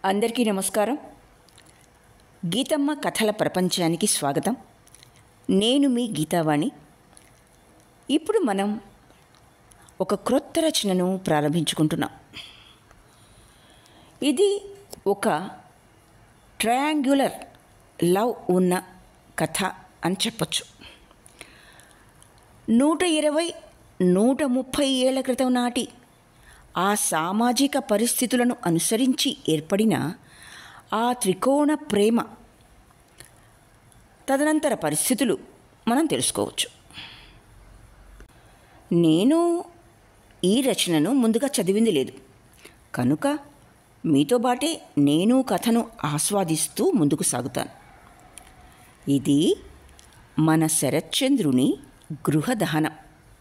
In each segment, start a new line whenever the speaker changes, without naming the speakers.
అందరికీ నమస్కారం గీతమ్మ కథల ప్రపంచానికి స్వాగతం నేను మీ గీతావాణి ఇప్పుడు మనం ఒక క్రొత్త రచనను ప్రారంభించుకుంటున్నాం ఇది ఒక ట్రయాంగ్యులర్ లవ్ ఉన్న కథ అని చెప్పచ్చు నూట ఇరవై నూట ముప్పై ఏళ్ల క్రితం నాటి ఆ సామాజిక పరిస్థితులను అనుసరించి ఏర్పడిన ఆ త్రికోణ ప్రేమ తదనంతర పరిస్థితులు మనం తెలుసుకోవచ్చు నేను ఈ రచనను ముందుగా చదివింది లేదు కనుక మీతో బాటే నేను కథను ఆస్వాదిస్తూ ముందుకు సాగుతాను ఇది మన శరత్చంద్రుని గృహదహనం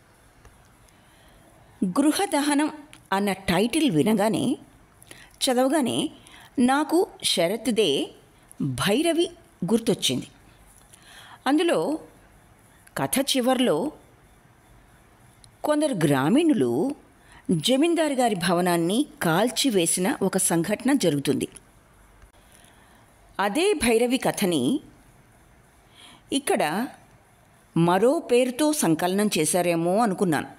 గృహదహనం అన్న టైటిల్ వినగానే చదవగానే నాకు శరత్దే భైరవి గుర్తొచ్చింది అందులో కథ చివర్లో కొందరు గ్రామీణులు జమీందారు గారి భవనాన్ని కాల్చివేసిన ఒక సంఘటన జరుగుతుంది అదే భైరవి కథని ఇక్కడ మరో పేరుతో సంకలనం చేశారేమో అనుకున్నాను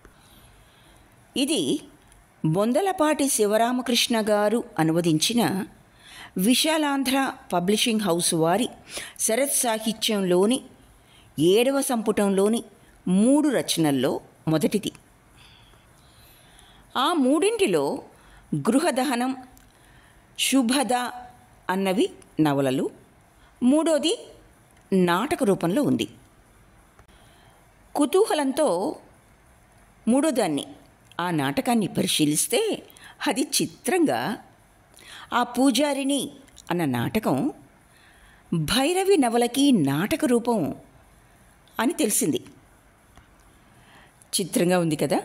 ఇది బొందలపాటి శివరామకృష్ణ గారు అనువదించిన విశాలాంధ్ర పబ్లిషింగ్ హౌస్ వారి శరత్ సాహిత్యంలోని ఏడవ సంపుటంలోని మూడు రచనల్లో మొదటిది ఆ మూడింటిలో గృహదహనం శుభద అన్నవి నవలలు మూడోది నాటక రూపంలో ఉంది కుతూహలంతో మూడోదాన్ని ఆ నాటకాన్ని పరిశీలిస్తే అది చిత్రంగా ఆ పూజారిని అన్న నాటకం భైరవి నవలకి నాటక రూపం అని తెలిసింది చిత్రంగా ఉంది కదా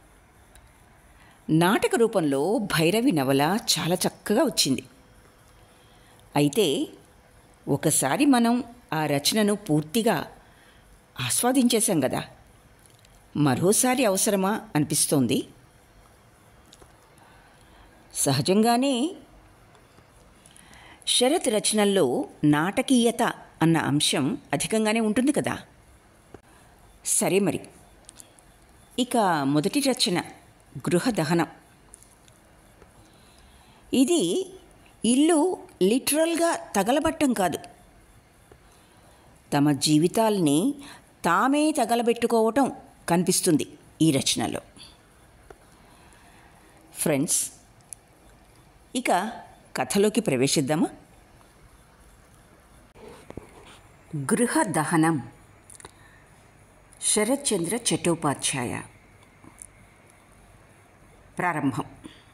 నాటక రూపంలో భైరవి నవల చాలా చక్కగా వచ్చింది అయితే ఒకసారి మనం ఆ రచనను పూర్తిగా ఆస్వాదించేశాం కదా మరోసారి అవసరమా అనిపిస్తోంది సహజంగానే శరత్ రచనల్లో నాటకీయత అన్న అంశం అధికంగానే ఉంటుంది కదా సరే మరి ఇక మొదటి రచన గృహదహనం ఇది ఇల్లు లిటరల్గా తగలబట్టం కాదు తమ జీవితాల్ని తామే తగలబెట్టుకోవటం కనిపిస్తుంది ఈ రచనలో ఫ్రెండ్స్ ఇక కథలోకి ప్రవేశిద్దామా గృహ దహనం శరత్చంద్ర చట్టోపాధ్యాయ ప్రారంభం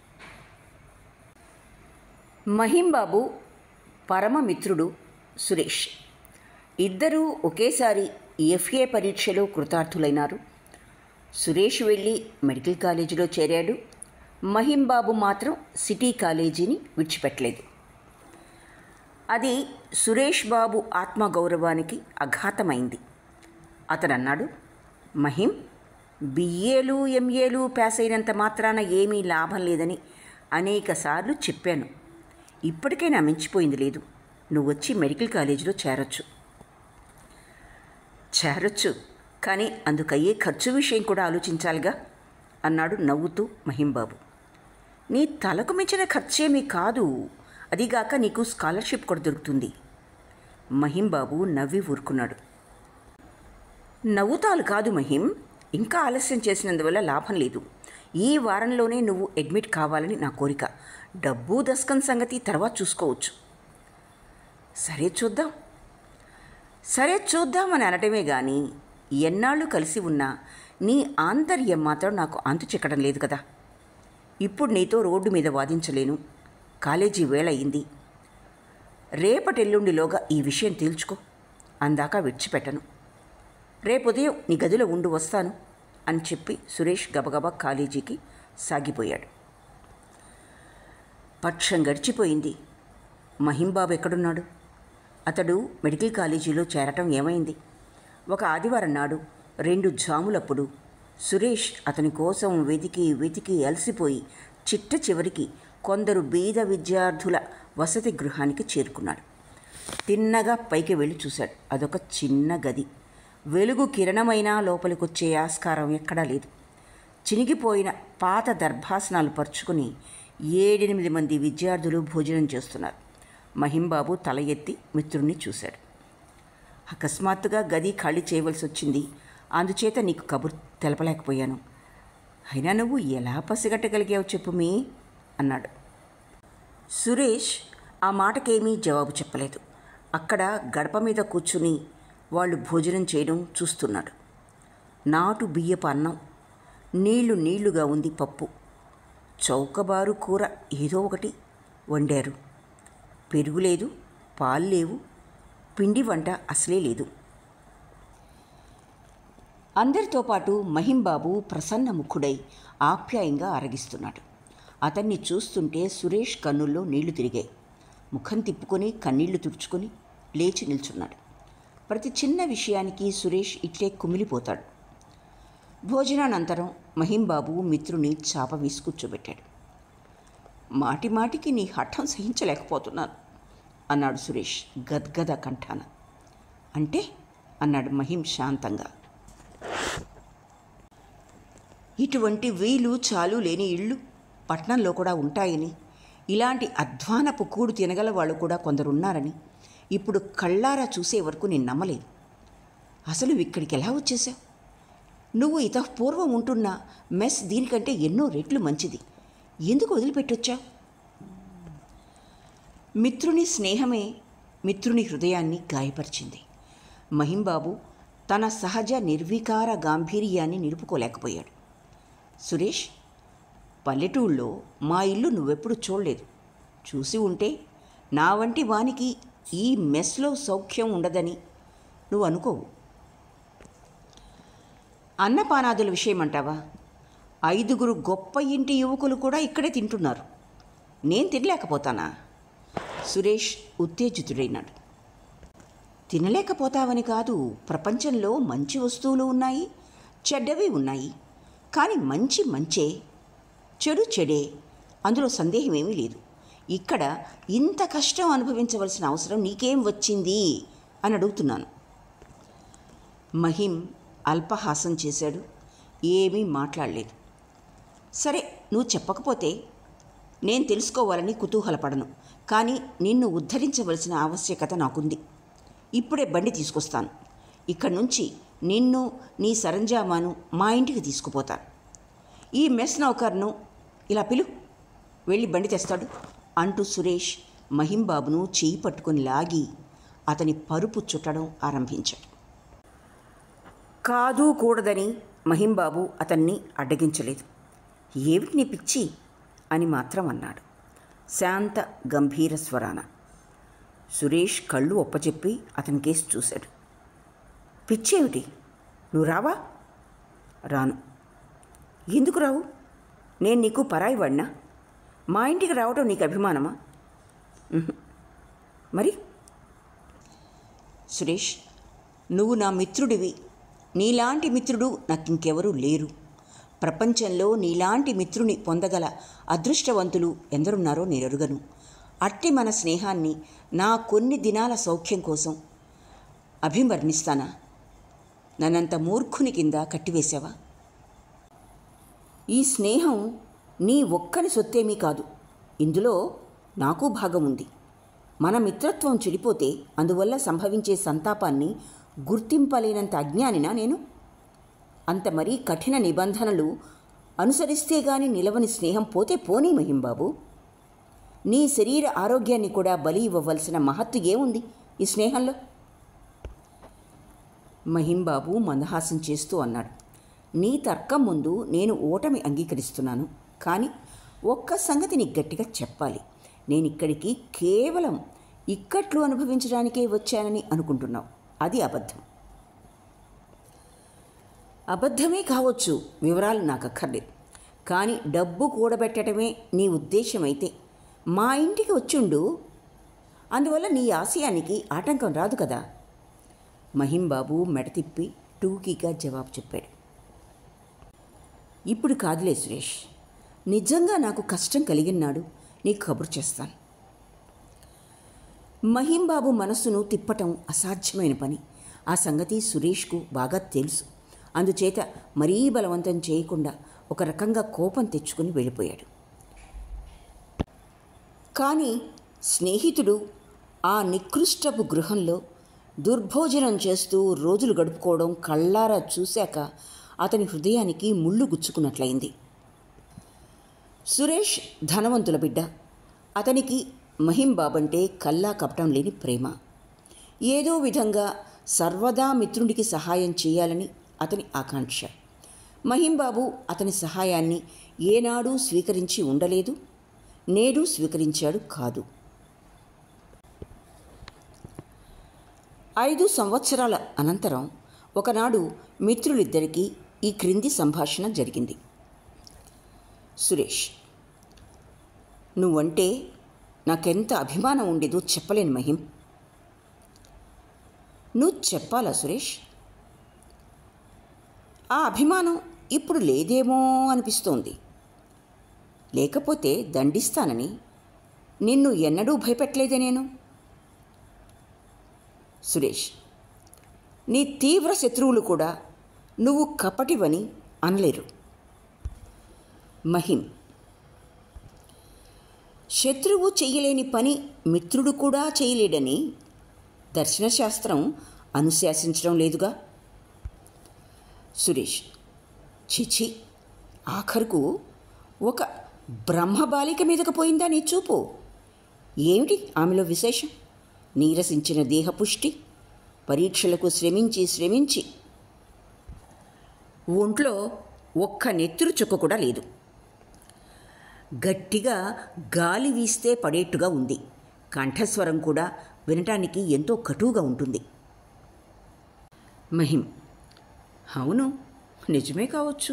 మహింబాబు పరమమిత్రుడు సురేష్ ఇద్దరూ ఒకేసారి ఎఫ్ఏ పరీక్షలో కృతార్థులైనారు సురేష్ వెళ్ళి మెడికల్ కాలేజీలో చేరాడు మహింబాబు మాత్రం సిటీ కాలేజీని విడిచిపెట్టలేదు అది సురేష్ బాబు ఆత్మగౌరవానికి అఘాతమైంది అతను అన్నాడు మహిం బిఏలు ఎంఏలు పాస్ అయినంత మాత్రాన ఏమీ లాభం లేదని అనేకసార్లు చెప్పాను ఇప్పటికైనా మించిపోయింది లేదు నువ్వు వచ్చి మెడికల్ కాలేజీలో చేరొచ్చు చేరొచ్చు కానీ అందుకయ్యే ఖర్చు విషయం కూడా ఆలోచించాలిగా అన్నాడు నవ్వుతూ మహింబాబు నీ తలకు మించిన ఖర్చేమీ కాదు అదిగాక నీకు స్కాలర్షిప్ కూడా దొరుకుతుంది మహింబాబు నవ్వి ఊరుకున్నాడు నవ్వుతాలు కాదు మహిం ఇంకా ఆలస్యం చేసినందువల్ల లాభం లేదు ఈ వారంలోనే నువ్వు అడ్మిట్ కావాలని నా కోరిక డబ్బు దస్కన్ సంగతి తర్వాత చూసుకోవచ్చు సరే చూద్దాం సరే చూద్దామని అనటమే కానీ ఎన్నాళ్ళు కలిసి ఉన్నా నీ ఆంతర్యం మాత్రం నాకు అంతు చిక్కడం లేదు కదా ఇప్పుడు నీతో రోడ్డు మీద వాదించలేను కాలేజీ వేళ అయింది రేపటెల్లుండిలోగా ఈ విషయం తేల్చుకో అందాక విడిచిపెట్టను రేపు ఉదయం నీ గదిలో ఉండి వస్తాను అని చెప్పి సురేష్ గబగబా కాలేజీకి సాగిపోయాడు పక్షం గడిచిపోయింది మహింబాబు ఎక్కడున్నాడు అతడు మెడికల్ కాలేజీలో చేరటం ఏమైంది ఒక ఆదివారం నాడు రెండు జాములప్పుడు సురేష్ అతని కోసం వెతికి వెతికి అలసిపోయి చిట్ట చివరికి కొందరు బీద విద్యార్థుల వసతి గృహానికి చేరుకున్నాడు తిన్నగా పైకి వెళ్ళి చూశాడు అదొక చిన్న గది వెలుగు కిరణమైనా లోపలికొచ్చే ఆస్కారం ఎక్కడా లేదు చినిగిపోయిన పాత దర్భాసనాలు పరుచుకుని ఏడెనిమిది మంది విద్యార్థులు భోజనం చేస్తున్నారు మహింబాబు తల ఎత్తి మిత్రుణ్ణి చూశాడు అకస్మాత్తుగా గది ఖాళీ చేయవలసి వచ్చింది అందుచేత నీకు కబుర్ తెలపలేకపోయాను అయినా నువ్వు ఎలా పసిగట్టగలిగావు చెప్పు మీ అన్నాడు సురేష్ ఆ మాటకేమీ జవాబు చెప్పలేదు అక్కడ గడప మీద కూర్చుని వాళ్ళు భోజనం చేయడం చూస్తున్నాడు నాటు బియ్యపు అన్నం నీళ్లు నీళ్లుగా ఉంది పప్పు చౌకబారు కూర ఏదో ఒకటి వండారు పెరుగు లేదు పాలు లేవు పిండి వంట అసలే లేదు అందరితో పాటు మహింబాబు ప్రసన్న ముఖుడై ఆప్యాయంగా అరగిస్తున్నాడు అతన్ని చూస్తుంటే సురేష్ కన్నుల్లో నీళ్లు తిరిగాయి ముఖం తిప్పుకొని కన్నీళ్లు తుడుచుకొని లేచి నిల్చున్నాడు ప్రతి చిన్న విషయానికి సురేష్ ఇట్లే కుమిలిపోతాడు భోజనానంతరం మహింబాబు మిత్రుని చాప వేసి కూర్చోబెట్టాడు మాటి మాటికి నీ హఠం సహించలేకపోతున్నాను అన్నాడు సురేష్ గద్గద కంఠాన అంటే అన్నాడు మహిం శాంతంగా ఇటువంటి వీలు చాలు లేని ఇళ్ళు పట్నంలో కూడా ఉంటాయని ఇలాంటి అధ్వానపు కూడు తినగల వాళ్ళు కూడా కొందరున్నారని ఇప్పుడు కళ్ళారా చూసే వరకు నేను నమ్మలేదు అసలు ఇక్కడికి ఎలా వచ్చేసావు నువ్వు ఇతపూర్వం ఉంటున్న మెస్ దీనికంటే ఎన్నో రెట్లు మంచిది ఎందుకు వదిలిపెట్టొచ్చావు మిత్రుని స్నేహమే మిత్రుని హృదయాన్ని గాయపరిచింది మహింబాబు తన సహజ నిర్వికార గాంభీర్యాన్ని నిలుపుకోలేకపోయాడు సురేష్ పల్లెటూళ్ళలో మా ఇల్లు నువ్వెప్పుడు చూడలేదు చూసి ఉంటే నా వంటి వానికి ఈ మెస్లో సౌఖ్యం ఉండదని నువ్వు అనుకోవు అన్నపానాదుల విషయం అంటావా ఐదుగురు గొప్ప ఇంటి యువకులు కూడా ఇక్కడే తింటున్నారు నేను తినలేకపోతానా సురేష్ ఉత్తేజితుడైనాడు తినలేకపోతావని కాదు ప్రపంచంలో మంచి వస్తువులు ఉన్నాయి చెడ్డవి ఉన్నాయి కానీ మంచి మంచే చెడు చెడే అందులో సందేహం ఏమీ లేదు ఇక్కడ ఇంత కష్టం అనుభవించవలసిన అవసరం నీకేం వచ్చింది అని అడుగుతున్నాను మహిం అల్పహాసం చేశాడు ఏమీ మాట్లాడలేదు సరే నువ్వు చెప్పకపోతే నేను తెలుసుకోవాలని కుతూహలపడను కానీ నిన్ను ఉద్ధరించవలసిన ఆవశ్యకత నాకుంది ఇప్పుడే బండి తీసుకొస్తాను ఇక్కడి నుంచి నిన్ను నీ సరంజామాను మా ఇంటికి తీసుకుపోతాను ఈ మెస్ నౌకర్ను ఇలా పిలు వెళ్ళి బండి తెస్తాడు అంటూ సురేష్ మహింబాబును చేయి పట్టుకొని లాగి అతని పరుపు చుట్టడం ఆరంభించాడు కాదు కూడదని మహింబాబు అతన్ని అడ్డగించలేదు ఏమిటి నీ పిచ్చి అని మాత్రం అన్నాడు శాంత గంభీర స్వరాన సురేష్ కళ్ళు ఒప్పచెప్పి అతని కేసు చూశాడు పిచ్చేమిటి నువ్వు రావా రాను ఎందుకు రావు నేను నీకు పరాయి వాడినా మా ఇంటికి రావటం నీకు అభిమానమా ఉహు. మరి సురేష్ నువ్వు నా మిత్రుడివి నీలాంటి మిత్రుడు నాకు ఇంకెవరూ లేరు ప్రపంచంలో నీలాంటి మిత్రుని పొందగల అదృష్టవంతులు ఎందరున్నారో నేను ఎరుగను అట్టి మన స్నేహాన్ని నా కొన్ని దినాల సౌఖ్యం కోసం అభివర్ణిస్తానా నన్నంత మూర్ఖుని కింద కట్టివేశావా ఈ స్నేహం నీ ఒక్కని సొత్తేమీ కాదు ఇందులో నాకు భాగం ఉంది మన మిత్రత్వం చెడిపోతే అందువల్ల సంభవించే సంతాపాన్ని గుర్తింపలేనంత అజ్ఞానినా నేను అంత మరీ కఠిన నిబంధనలు అనుసరిస్తే గాని నిలవని స్నేహం పోతే పోనీ మహింబాబు నీ శరీర ఆరోగ్యాన్ని కూడా బలి ఇవ్వవలసిన మహత్తు ఏముంది ఈ స్నేహంలో మహింబాబు మందహాసం చేస్తూ అన్నాడు నీ తర్కం ముందు నేను ఓటమి అంగీకరిస్తున్నాను కానీ ఒక్క సంగతి నీకు గట్టిగా చెప్పాలి నేను ఇక్కడికి కేవలం ఇక్కట్లు అనుభవించడానికే వచ్చానని అనుకుంటున్నావు అది అబద్ధం అబద్ధమే కావచ్చు వివరాలు నాకు అక్కర్లేదు కానీ డబ్బు కూడబెట్టడమే నీ ఉద్దేశమైతే మా ఇంటికి వచ్చుండు అందువల్ల నీ ఆశయానికి ఆటంకం రాదు కదా మహింబాబు మెడ తిప్పి టూకీగా జవాబు చెప్పాడు ఇప్పుడు కాదులే సురేష్ నిజంగా నాకు కష్టం కలిగినాడు నీకు కబురు చేస్తాను మహింబాబు మనస్సును తిప్పటం అసాధ్యమైన పని ఆ సంగతి సురేష్కు బాగా తెలుసు అందుచేత మరీ బలవంతం చేయకుండా ఒక రకంగా కోపం తెచ్చుకుని వెళ్ళిపోయాడు కానీ స్నేహితుడు ఆ నికృష్టపు గృహంలో దుర్భోజనం చేస్తూ రోజులు గడుపుకోవడం కళ్ళారా చూశాక అతని హృదయానికి ముళ్ళు గుచ్చుకున్నట్లయింది సురేష్ ధనవంతుల బిడ్డ అతనికి మహింబాబంటే కల్లా కపటం లేని ప్రేమ ఏదో విధంగా సర్వదా మిత్రుడికి సహాయం చేయాలని అతని ఆకాంక్ష మహింబాబు అతని సహాయాన్ని ఏనాడూ స్వీకరించి ఉండలేదు నేడు స్వీకరించాడు కాదు ఐదు సంవత్సరాల అనంతరం ఒకనాడు మిత్రులిద్దరికీ ఈ క్రింది సంభాషణ జరిగింది సురేష్ నువ్వంటే నాకెంత అభిమానం ఉండేదో చెప్పలేను మహిం నువ్వు చెప్పాలా సురేష్ ఆ అభిమానం ఇప్పుడు లేదేమో అనిపిస్తోంది లేకపోతే దండిస్తానని నిన్ను ఎన్నడూ భయపెట్టలేదే నేను సురేష్ నీ తీవ్ర శత్రువులు కూడా నువ్వు కపటివని అనలేరు మహిం శత్రువు చెయ్యలేని పని మిత్రుడు కూడా చేయలేడని దర్శనశాస్త్రం అనుశాసించడం లేదుగా సురేష్ చిచి ఆఖరుకు ఒక బ్రహ్మబాలిక మీదకు పోయిందా నీ చూపు ఏమిటి ఆమెలో విశేషం నీరసించిన దేహపుష్టి పరీక్షలకు శ్రమించి శ్రమించి ఒంట్లో ఒక్క నెత్తురు చుక్క కూడా లేదు గట్టిగా గాలి వీస్తే పడేట్టుగా ఉంది కంఠస్వరం కూడా వినటానికి ఎంతో కటువుగా ఉంటుంది మహిం అవును నిజమే కావచ్చు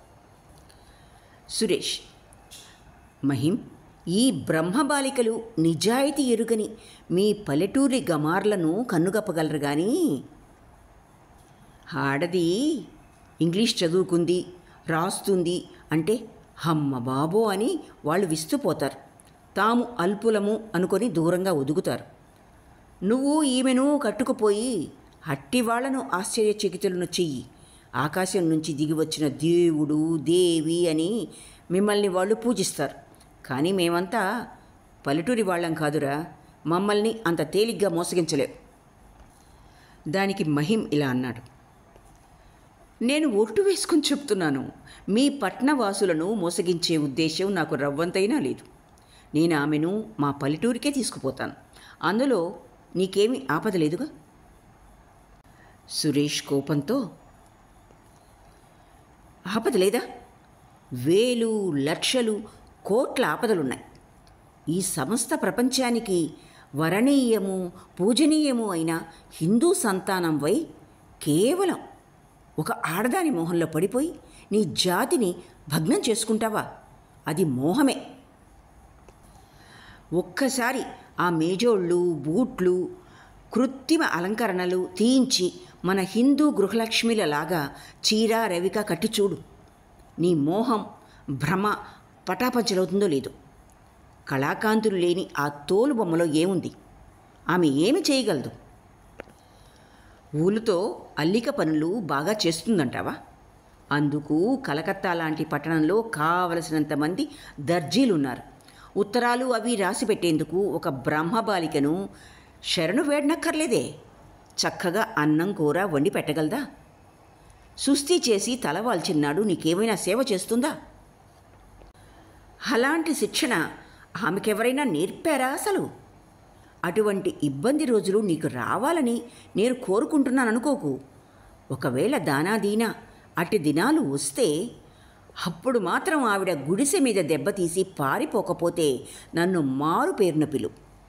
సురేష్ మహిం ఈ బ్రహ్మబాలికలు నిజాయితీ ఎరుగని మీ పల్లెటూరి గమార్లను కన్నుగప్పగలరు కానీ ఆడది ఇంగ్లీష్ చదువుకుంది రాస్తుంది అంటే హమ్మ బాబో అని వాళ్ళు విస్తుపోతారు తాము అల్పులము అనుకొని దూరంగా ఒదుగుతారు నువ్వు ఈమెను కట్టుకుపోయి హట్టి వాళ్లను ఆశ్చర్యచకితులను చెయ్యి ఆకాశం నుంచి దిగి వచ్చిన దేవుడు దేవి అని మిమ్మల్ని వాళ్ళు పూజిస్తారు కానీ మేమంతా పల్లెటూరి వాళ్ళం కాదురా మమ్మల్ని అంత తేలిగ్గా మోసగించలేవు దానికి మహిం ఇలా అన్నాడు నేను ఒట్టు వేసుకుని చెప్తున్నాను మీ పట్నవాసులను మోసగించే ఉద్దేశం నాకు రవ్వంతైనా లేదు నేను ఆమెను మా పల్లెటూరికే తీసుకుపోతాను అందులో నీకేమీ ఆపద లేదుగా సురేష్ కోపంతో ఆపద లేదా వేలు లక్షలు కోట్ల ఆపదలున్నాయి ఈ సమస్త ప్రపంచానికి వరణీయము పూజనీయము అయిన హిందూ సంతానం వై కేవలం ఒక ఆడదాని మోహంలో పడిపోయి నీ జాతిని భగ్నం చేసుకుంటావా అది మోహమే ఒక్కసారి ఆ మేజోళ్ళు బూట్లు కృత్రిమ అలంకరణలు తీయించి మన హిందూ గృహలక్ష్మిలలాగా చీర రవిక కట్టి చూడు నీ మోహం భ్రమ పటాపంచలవుతుందో లేదో కళాకాంతులు లేని ఆ తోలు బొమ్మలో ఏముంది ఆమె ఏమి చేయగలదు ఊలుతో అల్లిక పనులు బాగా చేస్తుందంటావా అందుకు కలకత్తా లాంటి పట్టణంలో కావలసినంత మంది దర్జీలున్నారు ఉత్తరాలు అవి రాసి పెట్టేందుకు ఒక బ్రహ్మబాలికను శరణు వేడనక్కర్లేదే చక్కగా అన్నం కూర వండి పెట్టగలదా సుస్థి చేసి తలవాల్చిన్నాడు నీకేమైనా సేవ చేస్తుందా అలాంటి శిక్షణ ఆమెకెవరైనా నేర్పారా అసలు అటువంటి ఇబ్బంది రోజులు నీకు రావాలని నేను కోరుకుంటున్నాను అనుకోకు ఒకవేళ దానాదీనా అట్టి దినాలు వస్తే అప్పుడు మాత్రం ఆవిడ గుడిసె మీద దెబ్బతీసి పారిపోకపోతే నన్ను మారు పేరున పిలు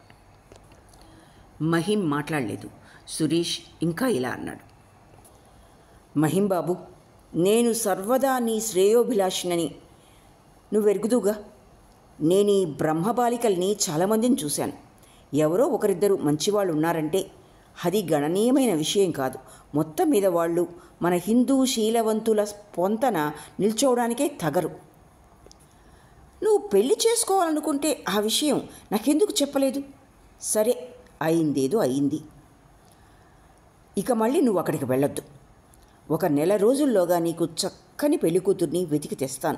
మహిం మాట్లాడలేదు సురేష్ ఇంకా ఇలా అన్నాడు మహిం బాబు నేను సర్వదా నీ శ్రేయోభిలాషినని నువ్వెరుగుదుగా నేను ఈ బ్రహ్మబాలికల్ని చాలామందిని చూశాను ఎవరో ఒకరిద్దరు మంచివాళ్ళు ఉన్నారంటే అది గణనీయమైన విషయం కాదు మొత్తం మీద వాళ్ళు మన హిందూ శీలవంతుల పొంతన నిల్చోవడానికే తగరు నువ్వు పెళ్లి చేసుకోవాలనుకుంటే ఆ విషయం నాకెందుకు చెప్పలేదు సరే అయిందేదో అయింది ఇక మళ్ళీ నువ్వు అక్కడికి వెళ్ళొద్దు ఒక నెల రోజుల్లోగా నీకు చక్కని పెళ్లి కూతుర్ని వెతికి తెస్తాను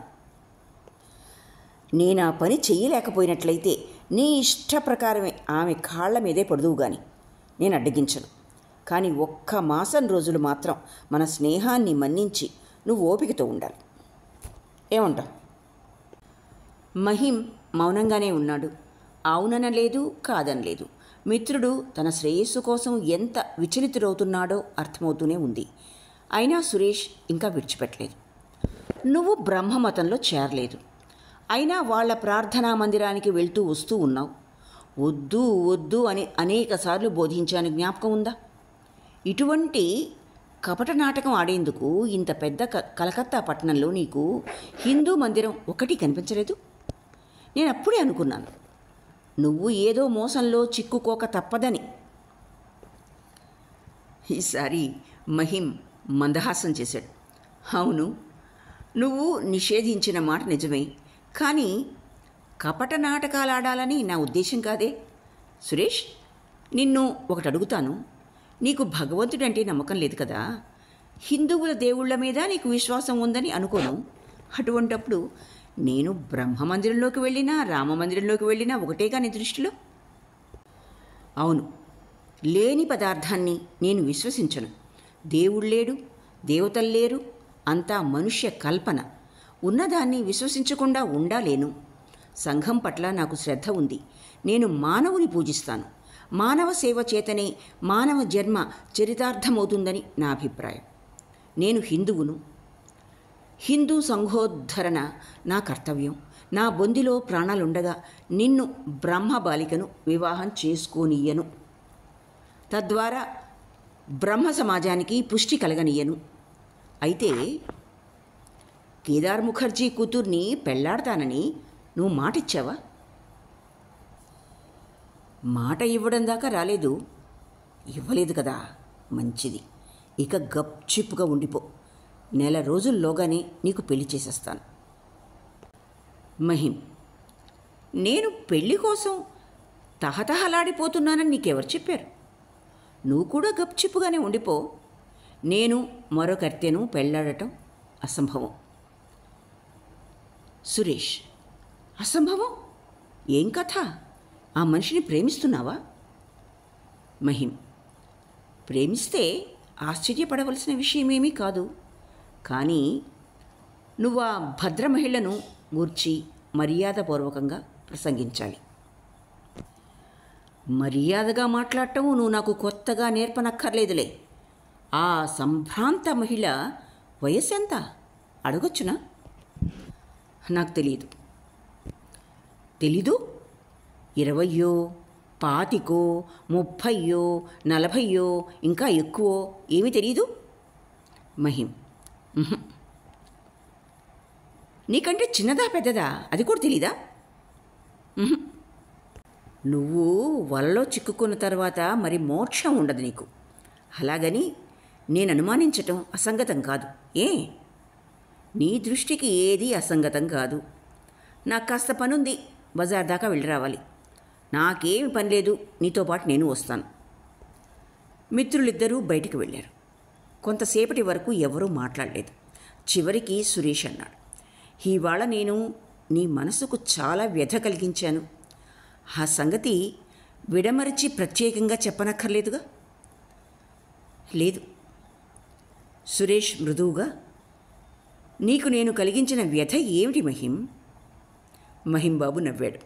నేను ఆ పని చెయ్యలేకపోయినట్లయితే నీ ఇష్ట ప్రకారమే ఆమె కాళ్ళ మీదే పడుదువు గాని నేను అడ్డగించను కానీ ఒక్క మాసం రోజులు మాత్రం మన స్నేహాన్ని మన్నించి నువ్వు ఓపికతో ఉండాలి ఏమంటావు మహిం మౌనంగానే ఉన్నాడు అవుననలేదు కాదనలేదు మిత్రుడు తన శ్రేయస్సు కోసం ఎంత విచలితుడవుతున్నాడో అర్థమవుతూనే ఉంది అయినా సురేష్ ఇంకా విడిచిపెట్టలేదు నువ్వు బ్రహ్మమతంలో చేరలేదు అయినా వాళ్ళ ప్రార్థనా మందిరానికి వెళ్తూ వస్తూ ఉన్నావు వద్దు వద్దు అని అనేకసార్లు బోధించాను జ్ఞాపకం ఉందా ఇటువంటి కపట నాటకం ఆడేందుకు ఇంత పెద్ద క కలకత్తా పట్టణంలో నీకు హిందూ మందిరం ఒకటి కనిపించలేదు నేను అప్పుడే అనుకున్నాను నువ్వు ఏదో మోసంలో చిక్కుకోక తప్పదని ఈసారి మహిం మందహాసం చేశాడు అవును నువ్వు నిషేధించిన మాట నిజమే కానీ కపట నాటకాలు ఆడాలని నా ఉద్దేశం కాదే సురేష్ నిన్ను ఒకటి అడుగుతాను నీకు భగవంతుడంటే నమ్మకం లేదు కదా హిందువుల దేవుళ్ళ మీద నీకు విశ్వాసం ఉందని అనుకోను అటువంటప్పుడు నేను బ్రహ్మ మందిరంలోకి వెళ్ళినా రామ మందిరంలోకి వెళ్ళినా ఒకటేగా నీ దృష్టిలో అవును లేని పదార్థాన్ని నేను విశ్వసించను దేవుళ్ళేడు దేవతలు లేరు అంతా మనుష్య కల్పన ఉన్నదాన్ని విశ్వసించకుండా ఉండాలేను సంఘం పట్ల నాకు శ్రద్ధ ఉంది నేను మానవుని పూజిస్తాను మానవ సేవ చేతనే మానవ జన్మ చరితార్థమవుతుందని నా అభిప్రాయం నేను హిందువును హిందూ సంఘోద్ధరణ నా కర్తవ్యం నా బొందిలో ప్రాణాలుండగా నిన్ను బ్రహ్మ బాలికను వివాహం చేసుకోనియ్యను తద్వారా బ్రహ్మ సమాజానికి పుష్టి కలగనియ్యను అయితే కేదార్ ముఖర్జీ కూతుర్ని పెళ్లాడతానని నువ్వు మాటిచ్చావా మాట ఇవ్వడం దాకా రాలేదు ఇవ్వలేదు కదా మంచిది ఇక గప్చిప్పుగా ఉండిపో నెల రోజుల్లోగానే నీకు పెళ్లి చేసేస్తాను మహిం నేను పెళ్లి కోసం తహతహలాడిపోతున్నానని నీకెవరు చెప్పారు నువ్వు కూడా గప్చిప్పుగానే ఉండిపో నేను మరొకర్తెను పెళ్ళాడటం అసంభవం సురేష్ అసంభవం ఏం కథ ఆ మనిషిని ప్రేమిస్తున్నావా మహిం ప్రేమిస్తే ఆశ్చర్యపడవలసిన విషయమేమీ కాదు కానీ నువ్వు ఆ భద్ర మహిళను గూర్చి మర్యాదపూర్వకంగా ప్రసంగించాలి మర్యాదగా మాట్లాడటం నువ్వు నాకు కొత్తగా నేర్పనక్కర్లేదులే ఆ సంభ్రాంత మహిళ వయస్సు ఎంత అడగొచ్చునా నాకు తెలియదు తెలీదు ఇరవయో పాతికో ముప్పయ్యో నలభయ్యో ఇంకా ఎక్కువో ఏమీ తెలీదు మహిం ఉహుం. నీకంటే చిన్నదా పెద్దదా అది కూడా తెలీదా ఉహుం. నువ్వు వలలో చిక్కుకున్న తర్వాత మరి మోక్షం ఉండదు నీకు అలాగని నేను అనుమానించటం అసంగతం కాదు ఏ నీ దృష్టికి ఏది అసంగతం కాదు నాకు కాస్త పనుంది బజార్ దాకా వెళ్ళి రావాలి నాకేమి పని లేదు నీతో పాటు నేను వస్తాను మిత్రులిద్దరూ బయటికి వెళ్ళారు కొంతసేపటి వరకు ఎవరూ మాట్లాడలేదు చివరికి సురేష్ అన్నాడు ఇవాళ నేను నీ మనసుకు చాలా వ్యధ కలిగించాను ఆ సంగతి విడమరిచి ప్రత్యేకంగా చెప్పనక్కర్లేదుగా లేదు సురేష్ మృదువుగా నీకు నేను కలిగించిన వ్యధ ఏమిటి మహిం మహింబాబు నవ్వాడు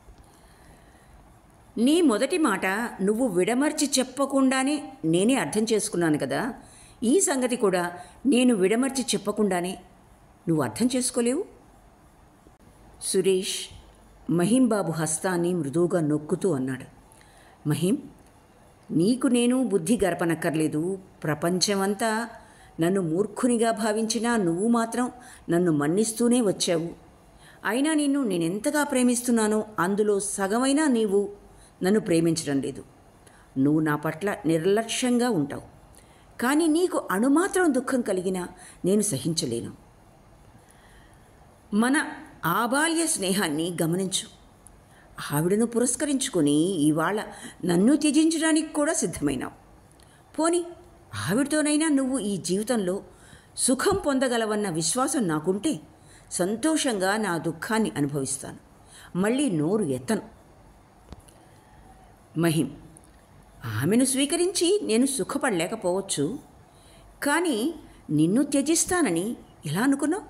నీ మొదటి మాట నువ్వు విడమర్చి చెప్పకుండానే నేనే అర్థం చేసుకున్నాను కదా ఈ సంగతి కూడా నేను విడమర్చి చెప్పకుండానే నువ్వు అర్థం చేసుకోలేవు సురేష్ మహింబాబు హస్తాన్ని మృదువుగా నొక్కుతూ అన్నాడు మహిం నీకు నేను బుద్ధి గరపనక్కర్లేదు ప్రపంచమంతా నన్ను మూర్ఖునిగా భావించినా నువ్వు మాత్రం నన్ను మన్నిస్తూనే వచ్చావు అయినా నిన్ను నేనెంతగా ప్రేమిస్తున్నానో అందులో సగమైనా నీవు నన్ను ప్రేమించడం లేదు నువ్వు నా పట్ల నిర్లక్ష్యంగా ఉంటావు కానీ నీకు అణుమాత్రం దుఃఖం కలిగినా నేను సహించలేను మన ఆ బాల్య స్నేహాన్ని గమనించు ఆవిడను పురస్కరించుకొని ఇవాళ నన్ను త్యజించడానికి కూడా సిద్ధమైనావు పోని ఆవిడతోనైనా నువ్వు ఈ జీవితంలో సుఖం పొందగలవన్న విశ్వాసం నాకుంటే సంతోషంగా నా దుఃఖాన్ని అనుభవిస్తాను మళ్ళీ నోరు ఎత్తను మహిం ఆమెను స్వీకరించి నేను సుఖపడలేకపోవచ్చు కానీ నిన్ను త్యజిస్తానని ఎలా అనుకున్నావు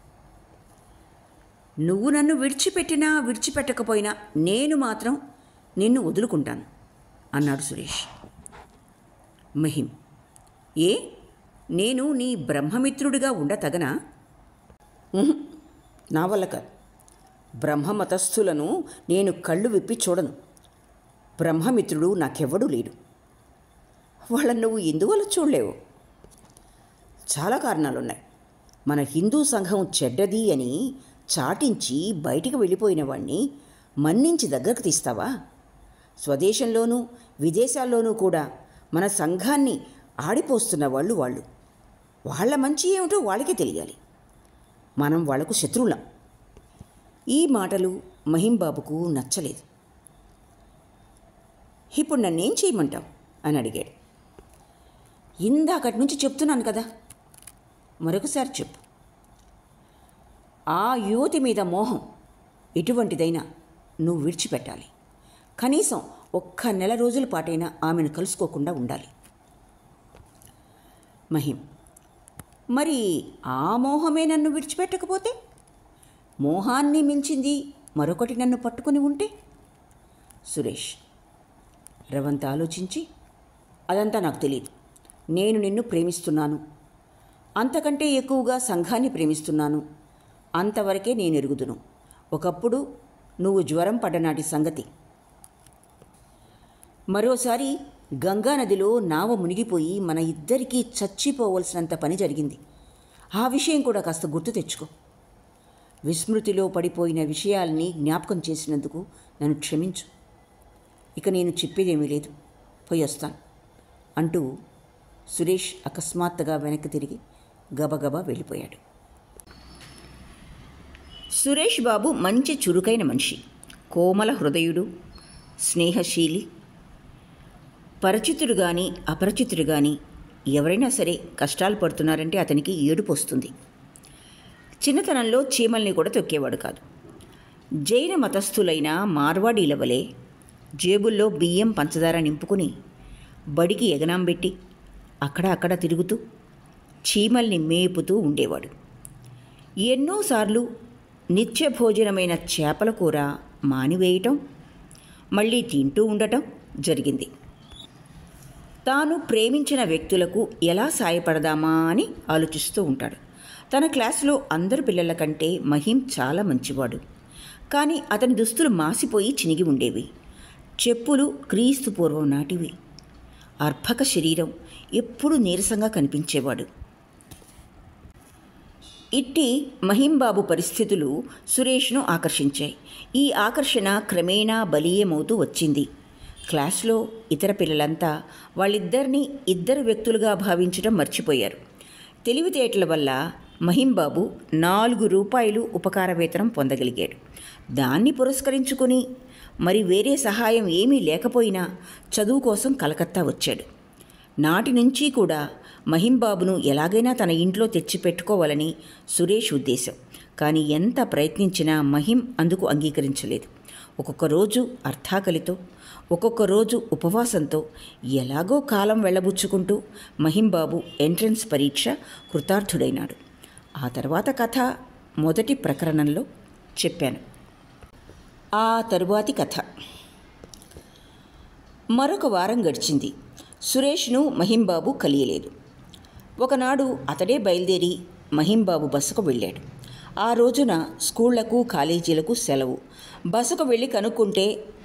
నువ్వు నన్ను విడిచిపెట్టినా విడిచిపెట్టకపోయినా నేను మాత్రం నిన్ను వదులుకుంటాను అన్నాడు సురేష్ మహిం ఏ నేను నీ బ్రహ్మమిత్రుడిగా ఉండతగనా ఉహుం, నా వల్ల కాదు బ్రహ్మమతస్థులను నేను కళ్ళు విప్పి చూడను బ్రహ్మమిత్రుడు నాకెవ్వడూ లేడు వాళ్ళని నువ్వు ఎందువల్ల చూడలేవు చాలా కారణాలున్నాయి మన హిందూ సంఘం చెడ్డది అని చాటించి బయటికి వెళ్ళిపోయిన వాణ్ణి మన్నించి దగ్గరకు తీస్తావా స్వదేశంలోనూ విదేశాల్లోనూ కూడా మన సంఘాన్ని ఆడిపోస్తున్న వాళ్ళు వాళ్ళు వాళ్ళ మంచి ఏమిటో వాళ్ళకే తెలియాలి మనం వాళ్లకు శత్రువులం ఈ మాటలు మహింబాబుకు నచ్చలేదు ఇప్పుడు నన్నేం చేయమంటావు అని అడిగాడు ఇందాకటి నుంచి చెప్తున్నాను కదా మరొకసారి చెప్పు ఆ యువతి మీద మోహం ఎటువంటిదైనా నువ్వు విడిచిపెట్టాలి కనీసం ఒక్క నెల రోజుల పాటైనా ఆమెను కలుసుకోకుండా ఉండాలి మహిం మరి ఆ మోహమే నన్ను విడిచిపెట్టకపోతే మోహాన్ని మించింది మరొకటి నన్ను పట్టుకొని ఉంటే సురేష్ రవంత ఆలోచించి అదంతా నాకు తెలియదు నేను నిన్ను ప్రేమిస్తున్నాను అంతకంటే ఎక్కువగా సంఘాన్ని ప్రేమిస్తున్నాను అంతవరకే నేను ఎరుగుదును ఒకప్పుడు నువ్వు జ్వరం పడ్డనాటి సంగతి మరోసారి గంగానదిలో నావ మునిగిపోయి మన ఇద్దరికీ చచ్చిపోవలసినంత పని జరిగింది ఆ విషయం కూడా కాస్త గుర్తు తెచ్చుకో విస్మృతిలో పడిపోయిన విషయాల్ని జ్ఞాపకం చేసినందుకు నన్ను క్షమించు ఇక నేను చెప్పేదేమీ లేదు పోయి వస్తాను అంటూ సురేష్ అకస్మాత్తుగా వెనక్కి తిరిగి గబగబా వెళ్ళిపోయాడు సురేష్ బాబు మంచి చురుకైన మనిషి కోమల హృదయుడు స్నేహశీలి పరిచితుడు కానీ అపరిచితుడు కానీ ఎవరైనా సరే కష్టాలు పడుతున్నారంటే అతనికి ఏడుపు వస్తుంది చిన్నతనంలో చీమల్ని కూడా తొక్కేవాడు కాదు జైన మతస్థులైన మార్వాడీల వలె జేబుల్లో బియ్యం పంచదార నింపుకుని బడికి ఎగనాం పెట్టి అక్కడ అక్కడ తిరుగుతూ చీమల్ని మేపుతూ ఉండేవాడు ఎన్నోసార్లు నిత్య భోజనమైన చేపల కూర మానివేయటం మళ్ళీ తింటూ ఉండటం జరిగింది తాను ప్రేమించిన వ్యక్తులకు ఎలా సాయపడదామా అని ఆలోచిస్తూ ఉంటాడు తన క్లాసులో అందరు పిల్లల కంటే మహిం చాలా మంచివాడు కానీ అతని దుస్తులు మాసిపోయి చినిగి ఉండేవి చెప్పులు క్రీస్తు పూర్వం నాటివి అర్భక శరీరం ఎప్పుడూ నీరసంగా కనిపించేవాడు ఇట్టి మహింబాబు పరిస్థితులు సురేష్ను ఆకర్షించాయి ఈ ఆకర్షణ క్రమేణా బలీయమవుతూ వచ్చింది క్లాస్లో ఇతర పిల్లలంతా వాళ్ళిద్దరినీ ఇద్దరు వ్యక్తులుగా భావించడం మర్చిపోయారు తెలివితేటల వల్ల మహింబాబు నాలుగు రూపాయలు ఉపకార వేతనం పొందగలిగాడు దాన్ని పురస్కరించుకుని మరి వేరే సహాయం ఏమీ లేకపోయినా చదువు కోసం కలకత్తా వచ్చాడు నాటి నుంచి కూడా మహింబాబును ఎలాగైనా తన ఇంట్లో తెచ్చిపెట్టుకోవాలని సురేష్ ఉద్దేశం కానీ ఎంత ప్రయత్నించినా మహిం అందుకు అంగీకరించలేదు ఒక్కొక్క రోజు అర్థాకలితో ఒక్కొక్క రోజు ఉపవాసంతో ఎలాగో కాలం వెళ్ళబుచ్చుకుంటూ మహింబాబు ఎంట్రన్స్ పరీక్ష కృతార్థుడైనాడు ఆ తర్వాత కథ మొదటి ప్రకరణంలో చెప్పాను ఆ తరువాతి కథ మరొక వారం గడిచింది సురేష్ను మహింబాబు కలియలేదు ఒకనాడు అతడే బయలుదేరి మహింబాబు బస్సుకు వెళ్ళాడు ఆ రోజున స్కూళ్లకు కాలేజీలకు సెలవు బస్సుకు వెళ్ళి కనుక్కుంటే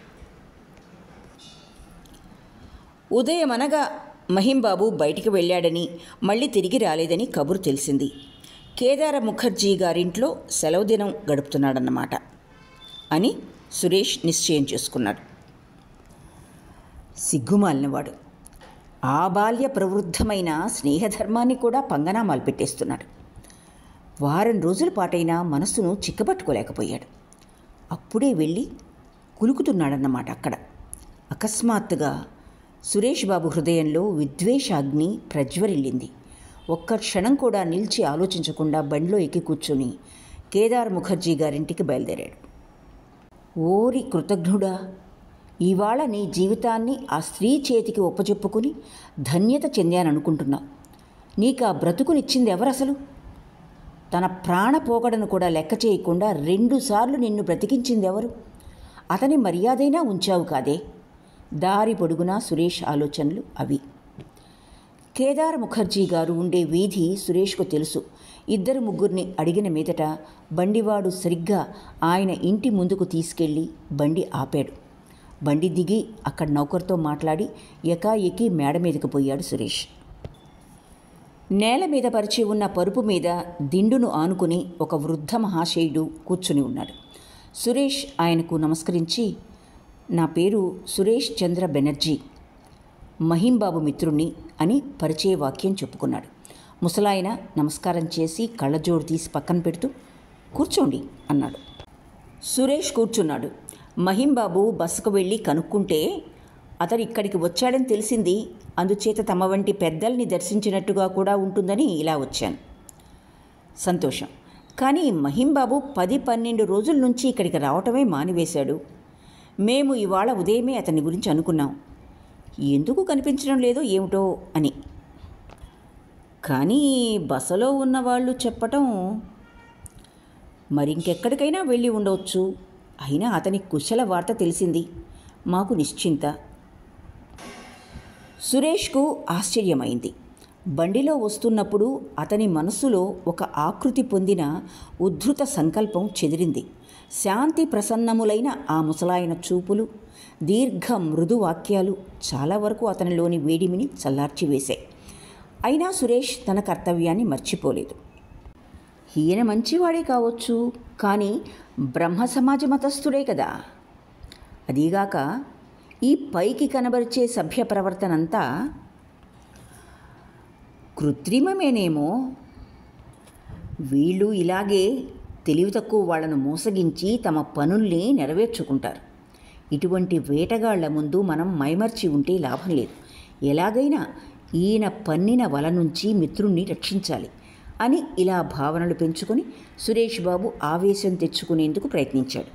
ఉదయమనగా మహింబాబు బయటికి వెళ్ళాడని మళ్ళీ తిరిగి రాలేదని కబురు తెలిసింది కేదార ముఖర్జీ గారింట్లో సెలవు దినం గడుపుతున్నాడన్నమాట అని సురేష్ నిశ్చయం చేసుకున్నాడు సిగ్గుమాలినవాడు ఆ బాల్య ప్రవృద్ధమైన స్నేహధర్మాన్ని కూడా పంగనామాలు పెట్టేస్తున్నాడు వారం రోజుల పాటైనా మనస్సును చిక్కబట్టుకోలేకపోయాడు అప్పుడే వెళ్ళి కులుకుతున్నాడన్నమాట అక్కడ అకస్మాత్తుగా సురేష్ బాబు హృదయంలో విద్వేషాగ్ని ప్రజ్వరిల్లింది ఒక్క క్షణం కూడా నిలిచి ఆలోచించకుండా బండిలో ఎక్కి కూర్చొని కేదార్ ముఖర్జీ గారింటికి బయలుదేరాడు ఓరి కృతజ్ఞుడా ఇవాళ నీ జీవితాన్ని ఆ స్త్రీ చేతికి ఒప్పచెప్పుకుని ధన్యత చెందాననుకుంటున్నావు నీకు ఆ బ్రతుకునిచ్చింది ఎవరసలు తన ప్రాణ పోకడను కూడా లెక్క చేయకుండా రెండుసార్లు నిన్ను బ్రతికించింది ఎవరు అతని మర్యాదైనా ఉంచావు కాదే దారి పొడుగునా సురేష్ ఆలోచనలు అవి కేదార్ ముఖర్జీ గారు ఉండే వీధి సురేష్కు తెలుసు ఇద్దరు ముగ్గురిని అడిగిన మీదట బండివాడు సరిగ్గా ఆయన ఇంటి ముందుకు తీసుకెళ్ళి బండి ఆపాడు బండి దిగి అక్కడ నౌకర్తో మాట్లాడి ఎకాఎకి మేడ మీదకి పోయాడు సురేష్ నేల మీద పరిచి ఉన్న పరుపు మీద దిండును ఆనుకుని ఒక వృద్ధ మహాశయుడు కూర్చుని ఉన్నాడు సురేష్ ఆయనకు నమస్కరించి నా పేరు సురేష్ చంద్ర బెనర్జీ మహింబాబు మిత్రుణ్ణి అని పరిచయ వాక్యం చెప్పుకున్నాడు ముసలాయన నమస్కారం చేసి కళ్ళజోడు తీసి పక్కన పెడుతూ కూర్చోండి అన్నాడు సురేష్ కూర్చున్నాడు మహింబాబు బస్సుకు వెళ్ళి కనుక్కుంటే అతడు ఇక్కడికి వచ్చాడని తెలిసింది అందుచేత తమ వంటి పెద్దల్ని దర్శించినట్టుగా కూడా ఉంటుందని ఇలా వచ్చాను సంతోషం కానీ మహింబాబు పది పన్నెండు రోజుల నుంచి ఇక్కడికి రావటమే మానివేశాడు మేము ఇవాళ ఉదయమే అతని గురించి అనుకున్నాం ఎందుకు కనిపించడం లేదో ఏమిటో అని కానీ బసలో ఉన్నవాళ్ళు చెప్పటం మరింకెక్కడికైనా వెళ్ళి ఉండవచ్చు అయినా అతని కుశల వార్త తెలిసింది మాకు నిశ్చింత సురేష్కు ఆశ్చర్యమైంది బండిలో వస్తున్నప్పుడు అతని మనస్సులో ఒక ఆకృతి పొందిన ఉద్ధృత సంకల్పం చెదిరింది శాంతి ప్రసన్నములైన ఆ ముసలాయన చూపులు దీర్ఘ మృదు వాక్యాలు చాలా వరకు అతనిలోని వేడిమిని చల్లార్చివేశాయి అయినా సురేష్ తన కర్తవ్యాన్ని మర్చిపోలేదు ఈయన మంచివాడే కావచ్చు కానీ బ్రహ్మ సమాజ మతస్థుడే కదా అదీగాక ఈ పైకి కనబరిచే సభ్య ప్రవర్తనంతా కృత్రిమమేనేమో వీళ్ళు ఇలాగే తెలివి తక్కువ వాళ్ళను మోసగించి తమ పనుల్ని నెరవేర్చుకుంటారు ఇటువంటి వేటగాళ్ల ముందు మనం మైమర్చి ఉంటే లాభం లేదు ఎలాగైనా ఈయన పన్నిన వల నుంచి మిత్రుణ్ణి రక్షించాలి అని ఇలా భావనలు పెంచుకొని సురేష్ బాబు ఆవేశం తెచ్చుకునేందుకు ప్రయత్నించాడు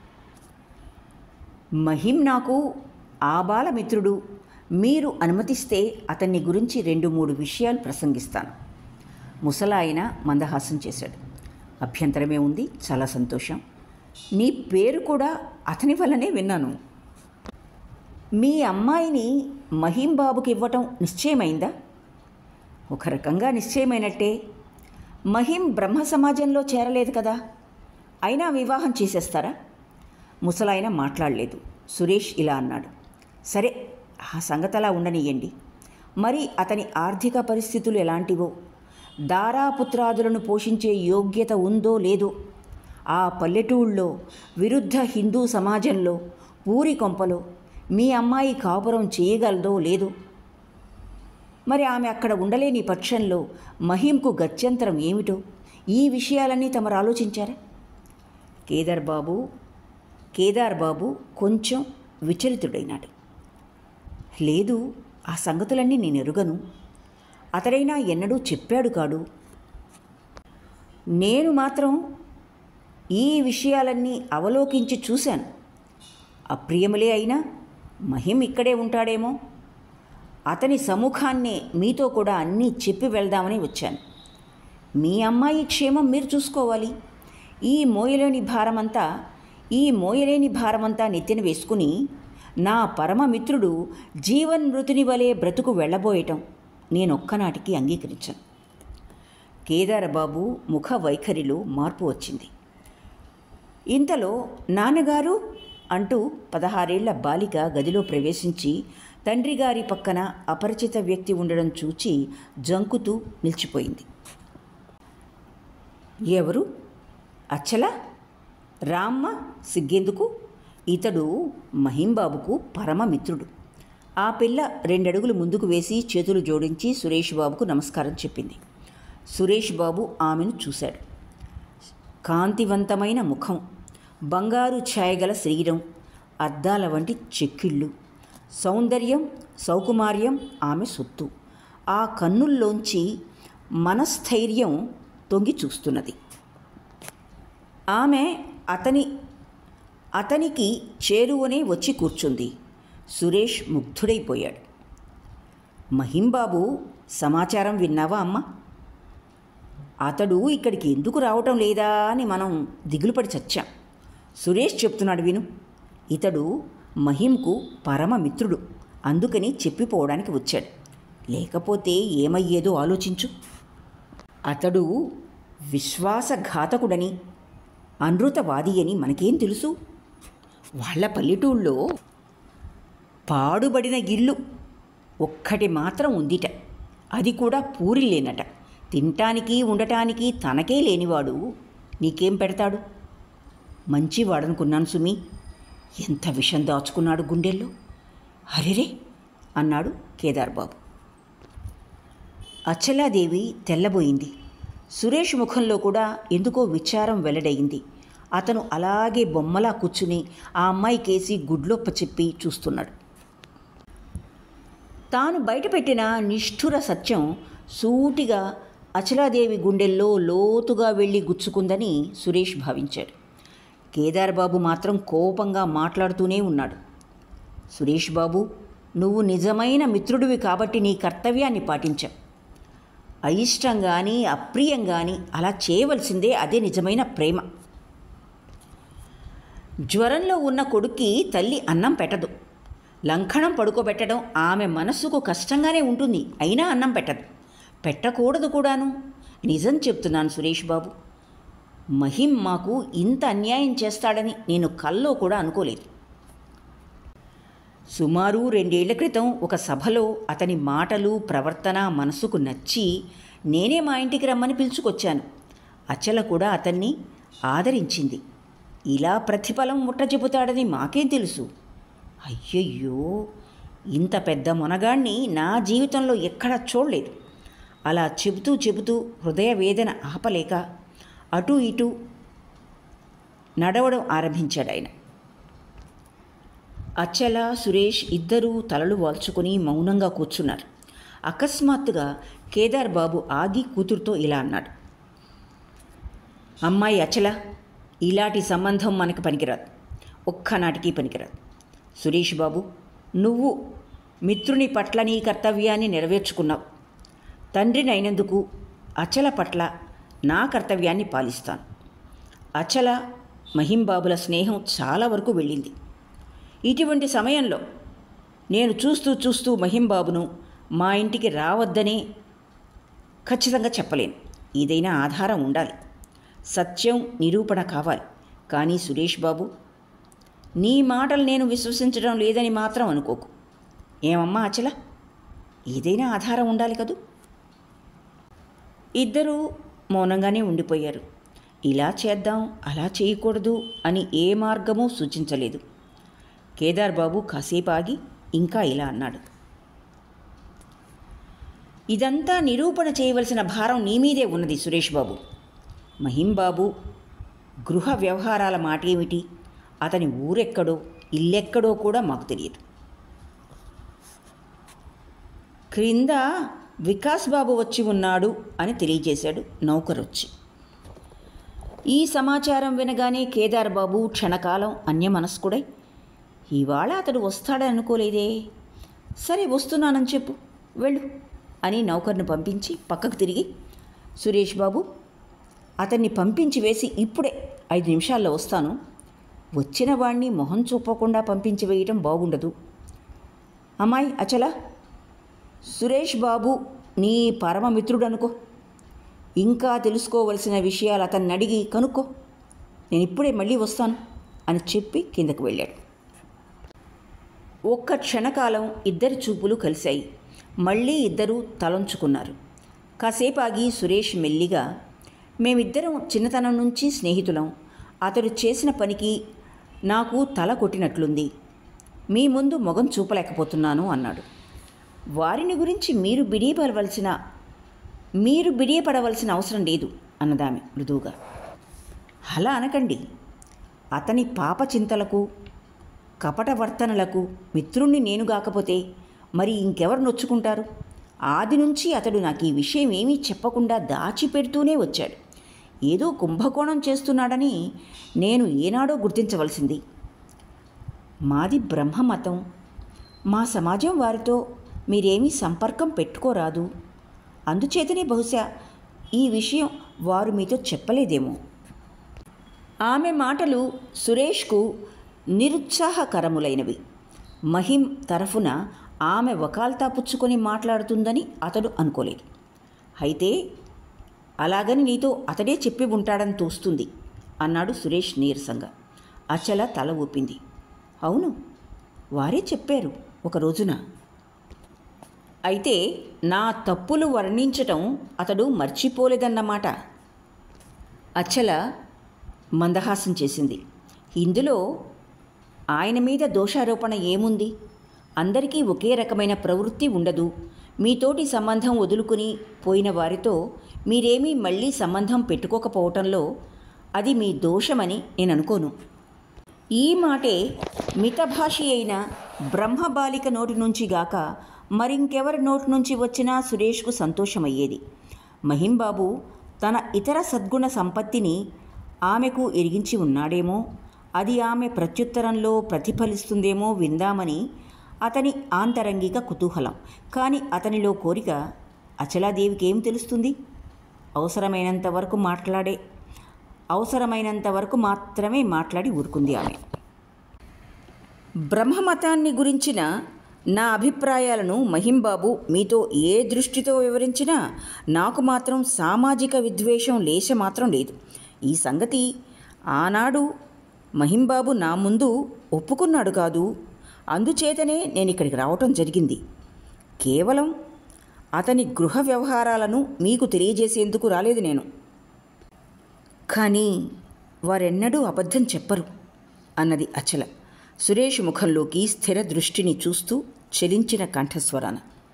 మహిం నాకు ఆబాల మిత్రుడు మీరు అనుమతిస్తే అతన్ని గురించి రెండు మూడు విషయాలు ప్రసంగిస్తాను ముసలాయన మందహాసం చేశాడు అభ్యంతరమే ఉంది చాలా సంతోషం నీ పేరు కూడా అతని వల్లనే విన్నాను మీ అమ్మాయిని మహిం బాబుకి ఇవ్వటం నిశ్చయమైందా ఒక రకంగా నిశ్చయమైనట్టే మహిం బ్రహ్మ సమాజంలో చేరలేదు కదా అయినా వివాహం చేసేస్తారా ముసలాయన మాట్లాడలేదు సురేష్ ఇలా అన్నాడు సరే ఆ సంగతలా ఉండనియండి మరి అతని ఆర్థిక పరిస్థితులు ఎలాంటివో దారాపుత్రాదులను పోషించే యోగ్యత ఉందో లేదో ఆ పల్లెటూళ్ళలో విరుద్ధ హిందూ సమాజంలో ఊరి కొంపలో మీ అమ్మాయి కాపురం చేయగలదో లేదో మరి ఆమె అక్కడ ఉండలేని పక్షంలో మహింకు గత్యంతరం ఏమిటో ఈ విషయాలన్నీ తమరు ఆలోచించారా కేదార్ బాబు కేదార్ బాబు కొంచెం విచలితుడైనాడు లేదు ఆ సంగతులన్నీ నేను ఎరుగను అతడైనా ఎన్నడూ చెప్పాడు కాడు నేను మాత్రం ఈ విషయాలన్నీ అవలోకించి చూశాను అప్రియములే అయినా మహిం ఇక్కడే ఉంటాడేమో అతని సముఖాన్నే మీతో కూడా అన్నీ చెప్పి వెళ్దామని వచ్చాను మీ అమ్మాయి క్షేమం మీరు చూసుకోవాలి ఈ మోయలేని భారమంతా ఈ మోయలేని భారమంతా నెత్తిన వేసుకుని నా పరమమిత్రుడు జీవన్ మృతుని వలె బ్రతుకు వెళ్ళబోయటం నేనొక్కనాటికి అంగీకరించాను కేదారబాబు ముఖ వైఖరిలో మార్పు వచ్చింది ఇంతలో నాన్నగారు అంటూ పదహారేళ్ల బాలిక గదిలో ప్రవేశించి తండ్రి గారి పక్కన అపరిచిత వ్యక్తి ఉండడం చూచి జంకుతూ నిలిచిపోయింది ఎవరు అచ్చల రామ్మ సిగ్గెందుకు ఇతడు మహింబాబుకు పరమమిత్రుడు ఆ పిల్ల రెండడుగులు ముందుకు వేసి చేతులు జోడించి సురేష్ బాబుకు నమస్కారం చెప్పింది సురేష్ బాబు ఆమెను చూశాడు కాంతివంతమైన ముఖం బంగారు ఛాయగల శరీరం అద్దాల వంటి చెక్కిళ్ళు సౌందర్యం సౌకుమార్యం ఆమె సొత్తు ఆ కన్నుల్లోంచి మనస్థైర్యం తొంగి చూస్తున్నది ఆమె అతని అతనికి చేరువనే వచ్చి కూర్చుంది సురేష్ ముగ్ధుడైపోయాడు మహింబాబు సమాచారం విన్నావా అమ్మ అతడు ఇక్కడికి ఎందుకు రావటం లేదా అని మనం దిగులుపడి చచ్చాం సురేష్ చెప్తున్నాడు విను ఇతడు మహింకు పరమ మిత్రుడు అందుకని చెప్పిపోవడానికి వచ్చాడు లేకపోతే ఏమయ్యేదో ఆలోచించు అతడు విశ్వాసఘాతకుడని అనృతవాది అని మనకేం తెలుసు వాళ్ళ పల్లెటూళ్ళలో పాడుబడిన ఇల్లు ఒక్కటి మాత్రం ఉందిట అది కూడా పూరిల్లేనట తినటానికి ఉండటానికి తనకే లేనివాడు నీకేం పెడతాడు మంచివాడనుకున్నాను సుమి ఎంత విషం దాచుకున్నాడు గుండెల్లో హరిరే అన్నాడు కేదార్ బాబు అచ్చలాదేవి తెల్లబోయింది సురేష్ ముఖంలో కూడా ఎందుకో విచారం వెల్లడయింది అతను అలాగే బొమ్మలా కూర్చుని ఆ అమ్మాయి కేసి గుడ్లొప్ప చెప్పి చూస్తున్నాడు తాను బయటపెట్టిన నిష్ఠుర సత్యం సూటిగా అచలాదేవి గుండెల్లో లోతుగా వెళ్ళి గుచ్చుకుందని సురేష్ భావించాడు కేదార్ బాబు మాత్రం కోపంగా మాట్లాడుతూనే ఉన్నాడు సురేష్ బాబు నువ్వు నిజమైన మిత్రుడివి కాబట్టి నీ కర్తవ్యాన్ని పాటించావు అయిష్టం కానీ అప్రియం కానీ అలా చేయవలసిందే అదే నిజమైన ప్రేమ జ్వరంలో ఉన్న కొడుక్కి తల్లి అన్నం పెట్టదు లంకణం పడుకోబెట్టడం ఆమె మనస్సుకు కష్టంగానే ఉంటుంది అయినా అన్నం పెట్టదు పెట్టకూడదు కూడాను నిజం చెప్తున్నాను సురేష్ బాబు మహిం మాకు ఇంత అన్యాయం చేస్తాడని నేను కల్లో కూడా అనుకోలేదు సుమారు రెండేళ్ల క్రితం ఒక సభలో అతని మాటలు ప్రవర్తన మనసుకు నచ్చి నేనే మా ఇంటికి రమ్మని పిలుచుకొచ్చాను అచల కూడా అతన్ని ఆదరించింది ఇలా ప్రతిఫలం ముట్ట చెబుతాడని మాకేం తెలుసు అయ్యయ్యో ఇంత పెద్ద మునగాణ్ణి నా జీవితంలో ఎక్కడా చూడలేదు అలా చెబుతూ చెబుతూ హృదయ వేదన ఆపలేక అటు ఇటు నడవడం ఆరంభించాడు ఆయన అచ్చల సురేష్ ఇద్దరూ తలలు వాల్చుకొని మౌనంగా కూర్చున్నారు అకస్మాత్తుగా కేదార్ బాబు ఆగి కూతురుతో ఇలా అన్నాడు అమ్మాయి అచల ఇలాంటి సంబంధం మనకు పనికిరాదు ఒక్కనాటికి పనికిరాదు సురేష్ బాబు నువ్వు మిత్రుని పట్ల నీ కర్తవ్యాన్ని నెరవేర్చుకున్నావు తండ్రిని అయినందుకు అచల పట్ల నా కర్తవ్యాన్ని పాలిస్తాను అచల మహింబాబుల స్నేహం చాలా వరకు వెళ్ళింది ఇటువంటి సమయంలో నేను చూస్తూ చూస్తూ మహింబాబును మా ఇంటికి రావద్దనే ఖచ్చితంగా చెప్పలేను ఏదైనా ఆధారం ఉండాలి సత్యం నిరూపణ కావాలి కానీ సురేష్ బాబు నీ మాటలు నేను విశ్వసించడం లేదని మాత్రం అనుకోకు ఏమమ్మా అచల ఏదైనా ఆధారం ఉండాలి కదూ ఇద్దరూ మౌనంగానే ఉండిపోయారు ఇలా చేద్దాం అలా చేయకూడదు అని ఏ మార్గమూ సూచించలేదు కేదార్ బాబు కాసేపు ఆగి ఇంకా ఇలా అన్నాడు ఇదంతా నిరూపణ చేయవలసిన భారం నీ మీదే ఉన్నది సురేష్ బాబు మహింబాబు గృహ వ్యవహారాల మాట ఏమిటి అతని ఊరెక్కడో ఇల్లెక్కడో కూడా మాకు తెలియదు క్రింద వికాస్ బాబు వచ్చి ఉన్నాడు అని తెలియజేశాడు నౌకరు వచ్చి ఈ సమాచారం వినగానే కేదార్ బాబు క్షణకాలం అన్యమనస్కుడై ఇవాళ అతడు వస్తాడని అనుకోలేదే సరే వస్తున్నానని చెప్పు వెళ్ళు అని నౌకర్ను పంపించి పక్కకు తిరిగి సురేష్ బాబు అతన్ని పంపించి వేసి ఇప్పుడే ఐదు నిమిషాల్లో వస్తాను వచ్చిన వాణ్ణి మొహం చూపకుండా పంపించి వేయటం బాగుండదు అమ్మాయి అచల సురేష్ బాబు నీ పరమమిత్రుడు అనుకో ఇంకా తెలుసుకోవలసిన విషయాలు అతన్ని అడిగి కనుక్కో నేను ఇప్పుడే మళ్ళీ వస్తాను అని చెప్పి కిందకు వెళ్ళాడు ఒక్క క్షణకాలం ఇద్దరి చూపులు కలిశాయి మళ్ళీ ఇద్దరూ తలంచుకున్నారు కాసేపు ఆగి సురేష్ మెల్లిగా మేమిద్దరం చిన్నతనం నుంచి స్నేహితులం అతడు చేసిన పనికి నాకు తల కొట్టినట్లుంది మీ ముందు మొగం చూపలేకపోతున్నాను అన్నాడు వారిని గురించి మీరు బిడియపడవలసిన మీరు బిడియపడవలసిన అవసరం లేదు అన్నదామె మృదువుగా అలా అనకండి అతని పాప చింతలకు కపట వర్తనలకు మిత్రుణ్ణి నేను కాకపోతే మరి ఇంకెవరు నొచ్చుకుంటారు ఆది నుంచి అతడు నాకు ఈ విషయం ఏమీ చెప్పకుండా దాచిపెడుతూనే వచ్చాడు ఏదో కుంభకోణం చేస్తున్నాడని నేను ఏనాడో గుర్తించవలసింది మాది బ్రహ్మమతం మా సమాజం వారితో మీరేమీ సంపర్కం పెట్టుకోరాదు అందుచేతనే బహుశా ఈ విషయం వారు మీతో చెప్పలేదేమో ఆమె మాటలు సురేష్కు నిరుత్సాహకరములైనవి మహిం తరఫున ఆమె వకాల్తా పుచ్చుకొని మాట్లాడుతుందని అతడు అనుకోలేదు అయితే అలాగని నీతో అతడే చెప్పి ఉంటాడని తోస్తుంది అన్నాడు సురేష్ నీరసంగా అచల తల ఊపింది అవును వారే చెప్పారు ఒక రోజున అయితే నా తప్పులు వర్ణించటం అతడు మర్చిపోలేదన్నమాట అచ్చల మందహాసం చేసింది ఇందులో ఆయన మీద దోషారోపణ ఏముంది అందరికీ ఒకే రకమైన ప్రవృత్తి ఉండదు మీతోటి సంబంధం వదులుకుని పోయిన వారితో మీరేమీ మళ్ళీ సంబంధం పెట్టుకోకపోవటంలో అది మీ దోషమని నేను అనుకోను ఈ మాటే మితభాషి అయిన బ్రహ్మబాలిక నోటి నుంచి గాక మరింకెవరి నోటి నుంచి వచ్చినా సురేష్కు సంతోషమయ్యేది మహింబాబు తన ఇతర సద్గుణ సంపత్తిని ఆమెకు ఎరిగించి ఉన్నాడేమో అది ఆమె ప్రత్యుత్తరంలో ప్రతిఫలిస్తుందేమో విందామని అతని ఆంతరంగిక కుతూహలం కానీ అతనిలో కోరిక అచలాదేవికి ఏం తెలుస్తుంది అవసరమైనంత వరకు మాట్లాడే అవసరమైనంత వరకు మాత్రమే మాట్లాడి ఊరుకుంది ఆమె బ్రహ్మమతాన్ని గురించిన నా అభిప్రాయాలను మహింబాబు మీతో ఏ దృష్టితో వివరించినా నాకు మాత్రం సామాజిక విద్వేషం లేశ మాత్రం లేదు ఈ సంగతి ఆనాడు మహింబాబు నా ముందు ఒప్పుకున్నాడు కాదు అందుచేతనే నేను ఇక్కడికి రావటం జరిగింది కేవలం అతని గృహ వ్యవహారాలను మీకు తెలియజేసేందుకు రాలేదు నేను కానీ వారెన్నడూ అబద్ధం చెప్పరు అన్నది అచల సురేష్ ముఖంలోకి స్థిర దృష్టిని చూస్తూ చెలించిన కంఠస్వరాన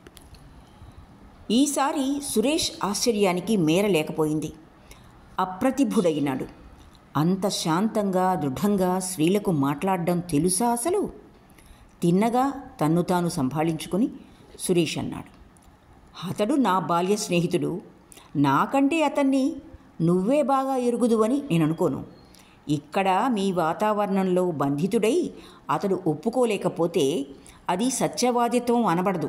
ఈసారి సురేష్ ఆశ్చర్యానికి మేర లేకపోయింది అప్రతిభుడైనాడు అంత శాంతంగా దృఢంగా స్త్రీలకు మాట్లాడడం తెలుసా అసలు తిన్నగా తన్ను తాను సంభాళించుకుని సురేష్ అన్నాడు అతడు నా బాల్య స్నేహితుడు నాకంటే అతన్ని నువ్వే బాగా ఎరుగుదువని నేను అనుకోను ఇక్కడ మీ వాతావరణంలో బంధితుడై అతడు ఒప్పుకోలేకపోతే అది సత్యవాదిత్వం అనబడదు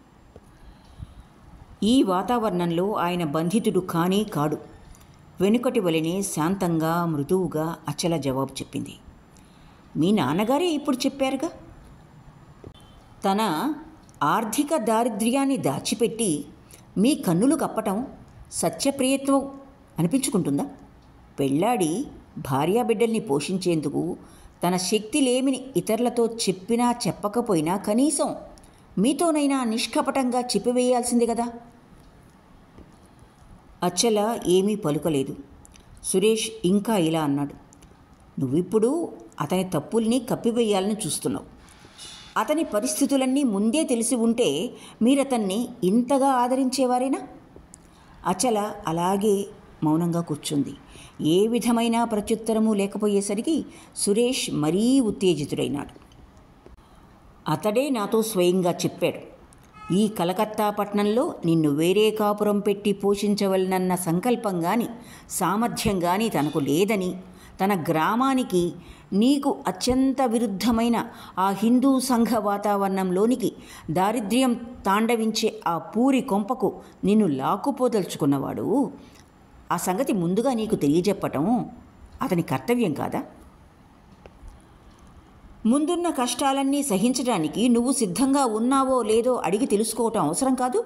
ఈ వాతావరణంలో ఆయన బంధితుడు కానే కాడు వెనుకటి వలనే శాంతంగా మృదువుగా అచల జవాబు చెప్పింది మీ నాన్నగారే ఇప్పుడు చెప్పారుగా తన ఆర్థిక దారిద్ర్యాన్ని దాచిపెట్టి మీ కన్నులు కప్పటం సత్యప్రియత్వం అనిపించుకుంటుందా పెళ్ళాడి భార్యాబిడ్డల్ని పోషించేందుకు తన శక్తి లేమిని ఇతరులతో చెప్పినా చెప్పకపోయినా కనీసం మీతోనైనా నిష్కపటంగా చెప్పివేయాల్సింది కదా అచ్చల ఏమీ పలుకలేదు సురేష్ ఇంకా ఇలా అన్నాడు నువ్విప్పుడు అతని తప్పుల్ని కప్పివేయాలని చూస్తున్నావు అతని పరిస్థితులన్నీ ముందే తెలిసి ఉంటే మీరతన్ని ఇంతగా ఆదరించేవారేనా అచల అలాగే మౌనంగా కూర్చుంది ఏ విధమైన ప్రత్యుత్తరము లేకపోయేసరికి సురేష్ మరీ ఉత్తేజితుడైనాడు అతడే నాతో స్వయంగా చెప్పాడు ఈ కలకత్తా పట్టణంలో నిన్ను వేరే కాపురం పెట్టి పోషించవలనన్న సంకల్పం గాని సామర్థ్యం గాని తనకు లేదని తన గ్రామానికి నీకు అత్యంత విరుద్ధమైన ఆ హిందూ సంఘ వాతావరణంలోనికి దారిద్ర్యం తాండవించే ఆ పూరి కొంపకు నిన్ను లాక్కుపోదలుచుకున్నవాడు ఆ సంగతి ముందుగా నీకు తెలియజెప్పటం అతని కర్తవ్యం కాదా ముందున్న కష్టాలన్నీ సహించడానికి నువ్వు సిద్ధంగా ఉన్నావో లేదో అడిగి తెలుసుకోవటం అవసరం కాదు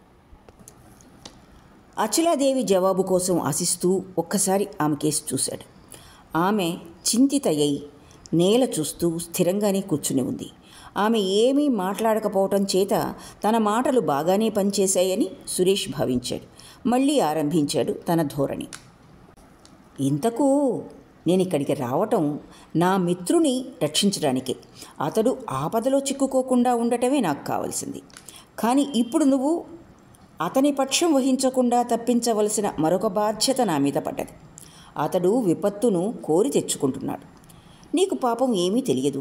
అచలాదేవి జవాబు కోసం ఆశిస్తూ ఒక్కసారి ఆమె కేసు చూశాడు ఆమె చింతితయ్యి నేల చూస్తూ స్థిరంగానే కూర్చుని ఉంది ఆమె ఏమీ మాట్లాడకపోవటం చేత తన మాటలు బాగానే పనిచేశాయని సురేష్ భావించాడు మళ్ళీ ఆరంభించాడు తన ధోరణి ఇంతకు నేను ఇక్కడికి రావటం నా మిత్రుని రక్షించడానికే అతడు ఆపదలో చిక్కుకోకుండా ఉండటమే నాకు కావాల్సింది కానీ ఇప్పుడు నువ్వు అతని పక్షం వహించకుండా తప్పించవలసిన మరొక బాధ్యత నా మీద పడ్డది అతడు విపత్తును కోరి తెచ్చుకుంటున్నాడు నీకు పాపం ఏమీ తెలియదు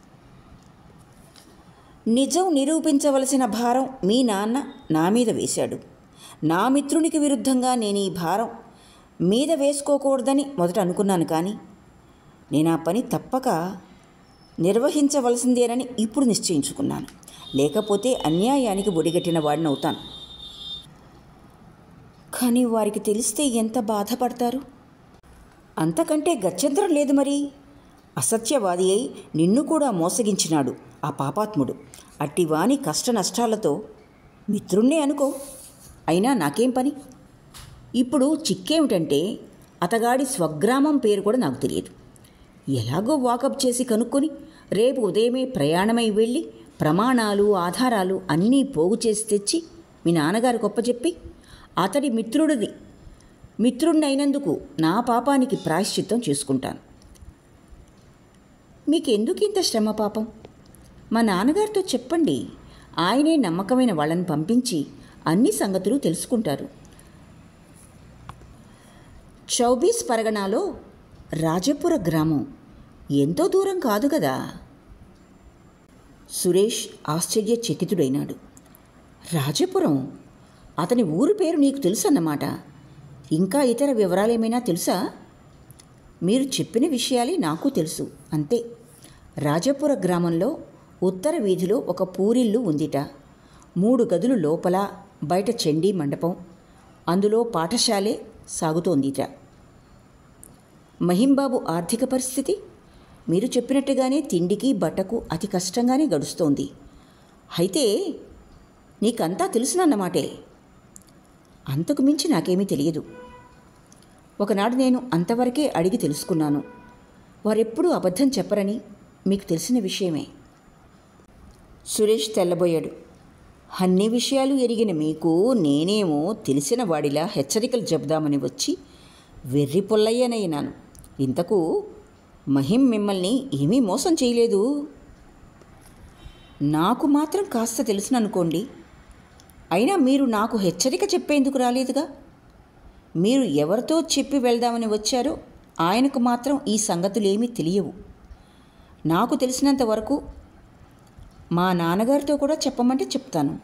నిజం నిరూపించవలసిన భారం మీ నాన్న నా మీద వేశాడు నా మిత్రునికి విరుద్ధంగా నేను ఈ భారం మీద వేసుకోకూడదని మొదట అనుకున్నాను కానీ నేను ఆ పని తప్పక నిర్వహించవలసిందేనని ఇప్పుడు నిశ్చయించుకున్నాను లేకపోతే అన్యాయానికి ఒడిగట్టిన వాడిని అవుతాను కానీ వారికి తెలిస్తే ఎంత బాధపడతారు అంతకంటే గత్యంతరం లేదు మరి అసత్యవాది అయి నిన్ను కూడా మోసగించినాడు ఆ పాపాత్ముడు అట్టివాని కష్ట నష్టాలతో మిత్రుణ్ణే అనుకో అయినా నాకేం పని ఇప్పుడు చిక్కేమిటంటే అతగాడి స్వగ్రామం పేరు కూడా నాకు తెలియదు ఎలాగో వాకప్ చేసి కనుక్కొని రేపు ఉదయమే ప్రయాణమై వెళ్ళి ప్రమాణాలు ఆధారాలు అన్నీ పోగు చేసి తెచ్చి మీ నాన్నగారు గొప్పచెప్పి అతడి మిత్రుడిది మిత్రుడినైనందుకు నా పాపానికి ప్రాయశ్చిత్తం చేసుకుంటాను మీకెందుకు ఇంత శ్రమ పాపం మా నాన్నగారితో చెప్పండి ఆయనే నమ్మకమైన వాళ్ళని పంపించి అన్ని సంగతులు తెలుసుకుంటారు చౌబీస్ పరగణాలో రాజపుర గ్రామం ఎంతో దూరం కాదు కదా సురేష్ ఆశ్చర్యచకితుడైనాడు రాజపురం అతని ఊరు పేరు నీకు తెలుసన్నమాట ఇంకా ఇతర వివరాలేమైనా తెలుసా మీరు చెప్పిన విషయాలే నాకు తెలుసు అంతే రాజపుర గ్రామంలో ఉత్తర వీధిలో ఒక పూరిల్లు ఉందిట మూడు గదులు లోపల బయట చండీ మండపం అందులో పాఠశాలే సాగుతోందిట మహింబాబు ఆర్థిక పరిస్థితి మీరు చెప్పినట్టుగానే తిండికి బట్టకు అతి కష్టంగానే గడుస్తోంది అయితే నీకంతా తెలుసునన్నమాటే అంతకు మించి నాకేమీ తెలియదు ఒకనాడు నేను అంతవరకే అడిగి తెలుసుకున్నాను వారెప్పుడూ అబద్ధం చెప్పరని మీకు తెలిసిన విషయమే సురేష్ తెల్లబోయాడు అన్ని విషయాలు ఎరిగిన మీకు నేనేమో తెలిసిన వాడిలా హెచ్చరికలు చెబుదామని వచ్చి వెర్రి పొల్లయ్యనైనాను ఇంతకు మహిం మిమ్మల్ని ఏమీ మోసం చేయలేదు నాకు మాత్రం కాస్త తెలుసుననుకోండి అయినా మీరు నాకు హెచ్చరిక చెప్పేందుకు రాలేదుగా మీరు ఎవరితో చెప్పి వెళ్దామని వచ్చారో ఆయనకు మాత్రం ఈ సంగతులేమీ తెలియవు నాకు తెలిసినంత వరకు మా నాన్నగారితో కూడా చెప్పమంటే చెప్తాను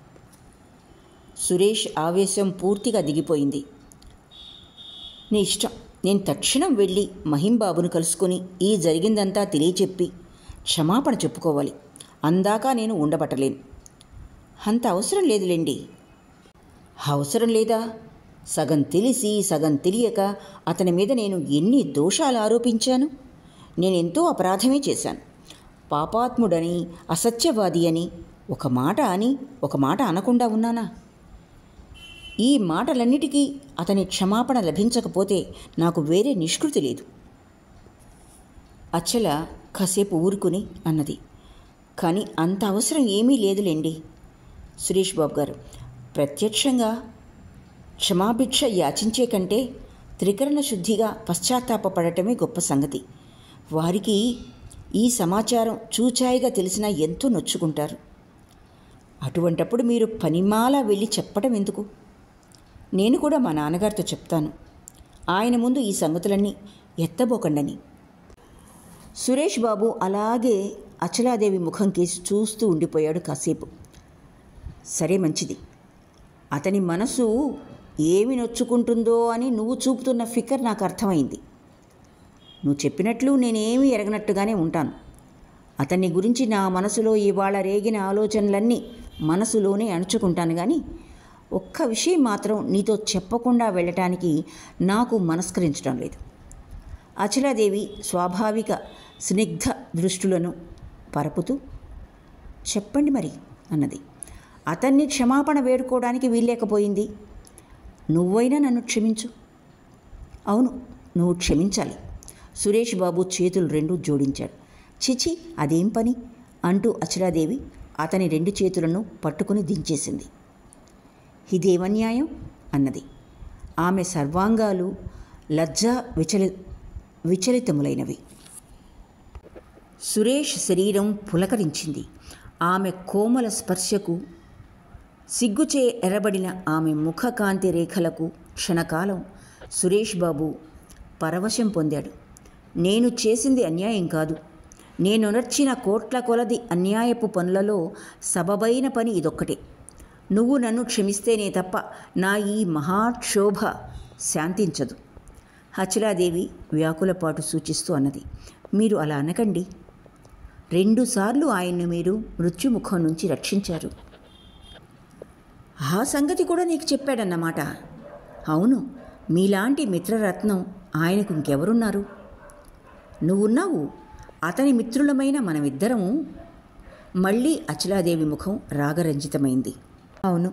సురేష్ ఆవేశం పూర్తిగా దిగిపోయింది నీ ఇష్టం నేను తక్షణం వెళ్ళి మహింబాబును కలుసుకొని ఈ జరిగిందంతా తెలియచెప్పి క్షమాపణ చెప్పుకోవాలి అందాక నేను ఉండబట్టలేను అంత అవసరం లేదులేండి అవసరం లేదా సగం తెలిసి సగం తెలియక అతని మీద నేను ఎన్ని దోషాలు ఆరోపించాను నేను ఎంతో అపరాధమే చేశాను పాపాత్ముడని అసత్యవాది అని ఒక మాట అని ఒక మాట అనకుండా ఉన్నానా ఈ మాటలన్నిటికీ అతని క్షమాపణ లభించకపోతే నాకు వేరే నిష్కృతి లేదు అచ్చల కాసేపు ఊరుకుని అన్నది కానీ అంత అవసరం ఏమీ లేదులేండి సురేష్ బాబు గారు ప్రత్యక్షంగా క్షమాభిక్ష యాచించే కంటే త్రికరణ శుద్ధిగా పశ్చాత్తాపపడటమే గొప్ప సంగతి వారికి ఈ సమాచారం చూచాయిగా తెలిసినా ఎంతో నొచ్చుకుంటారు అటువంటప్పుడు మీరు పనిమాలా వెళ్ళి చెప్పడం ఎందుకు నేను కూడా మా నాన్నగారితో చెప్తాను ఆయన ముందు ఈ సంగతులన్నీ ఎత్తబోకండని సురేష్ బాబు అలాగే అచలాదేవి ముఖం కేసి చూస్తూ ఉండిపోయాడు కాసేపు సరే మంచిది అతని మనసు ఏమి నొచ్చుకుంటుందో అని నువ్వు చూపుతున్న ఫికర్ నాకు అర్థమైంది నువ్వు చెప్పినట్లు నేనేమీ ఎరగనట్టుగానే ఉంటాను అతన్ని గురించి నా మనసులో ఇవాళ రేగిన ఆలోచనలన్నీ మనసులోనే అణుచుకుంటాను కానీ ఒక్క విషయం మాత్రం నీతో చెప్పకుండా వెళ్ళటానికి నాకు మనస్కరించడం లేదు అచలాదేవి స్వాభావిక స్నిగ్ధ దృష్టులను పరపుతూ చెప్పండి మరి అన్నది అతన్ని క్షమాపణ వేడుకోవడానికి వీల్లేకపోయింది నువ్వైనా నన్ను క్షమించు అవును నువ్వు క్షమించాలి సురేష్ బాబు చేతులు రెండు జోడించాడు చిచి అదేం పని అంటూ అచలాదేవి అతని రెండు చేతులను పట్టుకుని దించేసింది ఇదేమన్యాయం అన్నది ఆమె సర్వాంగాలు లజ్జా విచలి విచలితములైనవి సురేష్ శరీరం పులకరించింది ఆమె కోమల స్పర్శకు సిగ్గుచే ఎర్రబడిన ఆమె ముఖకాంతి రేఖలకు క్షణకాలం సురేష్ బాబు
పరవశం పొందాడు నేను చేసింది అన్యాయం కాదు నేనునర్చిన కోట్ల కొలది అన్యాయపు పనులలో సబబైన పని ఇదొక్కటే నువ్వు నన్ను క్షమిస్తేనే తప్ప నా ఈ మహాక్షోభ శాంతించదు హచలాదేవి వ్యాకులపాటు సూచిస్తూ అన్నది మీరు అలా అనకండి రెండుసార్లు ఆయన్ను మీరు మృత్యుముఖం నుంచి రక్షించారు ఆ సంగతి కూడా నీకు చెప్పాడన్నమాట అవును మీలాంటి మిత్రరత్నం ఆయనకు ఇంకెవరున్నారు నువ్వున్నావు అతని మిత్రులమైన మనమిద్దరము మళ్ళీ అచలాదేవి ముఖం రాగరంజితమైంది అవును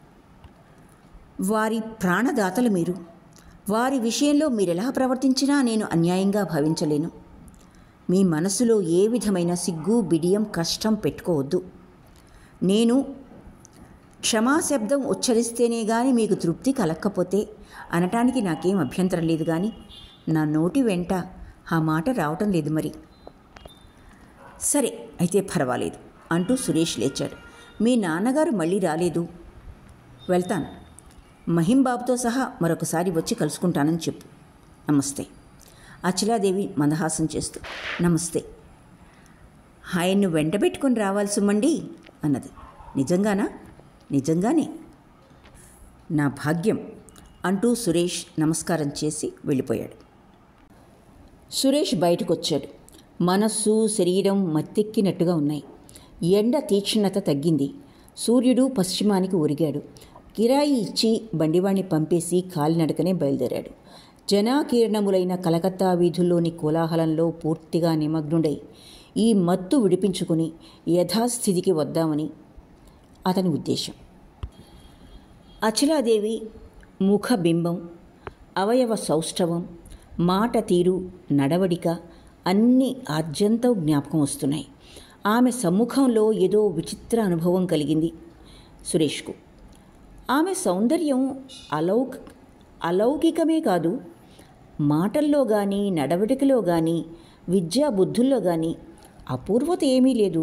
వారి ప్రాణదాతలు మీరు వారి విషయంలో మీరెలా ప్రవర్తించినా నేను అన్యాయంగా భావించలేను మీ మనసులో ఏ విధమైన సిగ్గు బిడియం కష్టం పెట్టుకోవద్దు నేను క్షమాశబ్దం ఉచ్చరిస్తేనే గాని మీకు తృప్తి కలక్కపోతే అనటానికి నాకేం అభ్యంతరం లేదు కానీ నా నోటి వెంట ఆ మాట రావటం లేదు మరి సరే అయితే పర్వాలేదు అంటూ సురేష్ లేచాడు మీ నాన్నగారు మళ్ళీ రాలేదు వెళ్తాను మహిం బాబుతో సహా మరొకసారి వచ్చి కలుసుకుంటానని చెప్పు నమస్తే అచలాదేవి మందహాసం చేస్తూ నమస్తే ఆయన్ను వెంటబెట్టుకుని రావాలి సుమ్మండి అన్నది నిజంగానా నిజంగానే నా భాగ్యం అంటూ సురేష్ నమస్కారం చేసి వెళ్ళిపోయాడు సురేష్ బయటకు వచ్చాడు మనస్సు శరీరం మత్తెక్కినట్టుగా ఉన్నాయి ఎండ తీక్షణత తగ్గింది సూర్యుడు పశ్చిమానికి ఒరిగాడు కిరాయి ఇచ్చి బండివాణ్ణి పంపేసి కాలినడకనే బయలుదేరాడు జనాకీర్ణములైన కలకత్తా వీధుల్లోని కోలాహలంలో పూర్తిగా నిమగ్నుడై ఈ మత్తు విడిపించుకుని యథాస్థితికి వద్దామని అతని ఉద్దేశం అచలాదేవి ముఖబింబం అవయవ సౌష్ఠవం మాట తీరు నడవడిక అన్నీ ఆద్యంతం జ్ఞాపకం వస్తున్నాయి ఆమె సమ్ముఖంలో ఏదో విచిత్ర అనుభవం కలిగింది సురేష్కు ఆమె సౌందర్యం అలౌక్ అలౌకికమే కాదు మాటల్లో కానీ నడవడికలో కానీ విద్యా బుద్ధుల్లో కానీ అపూర్వత ఏమీ లేదు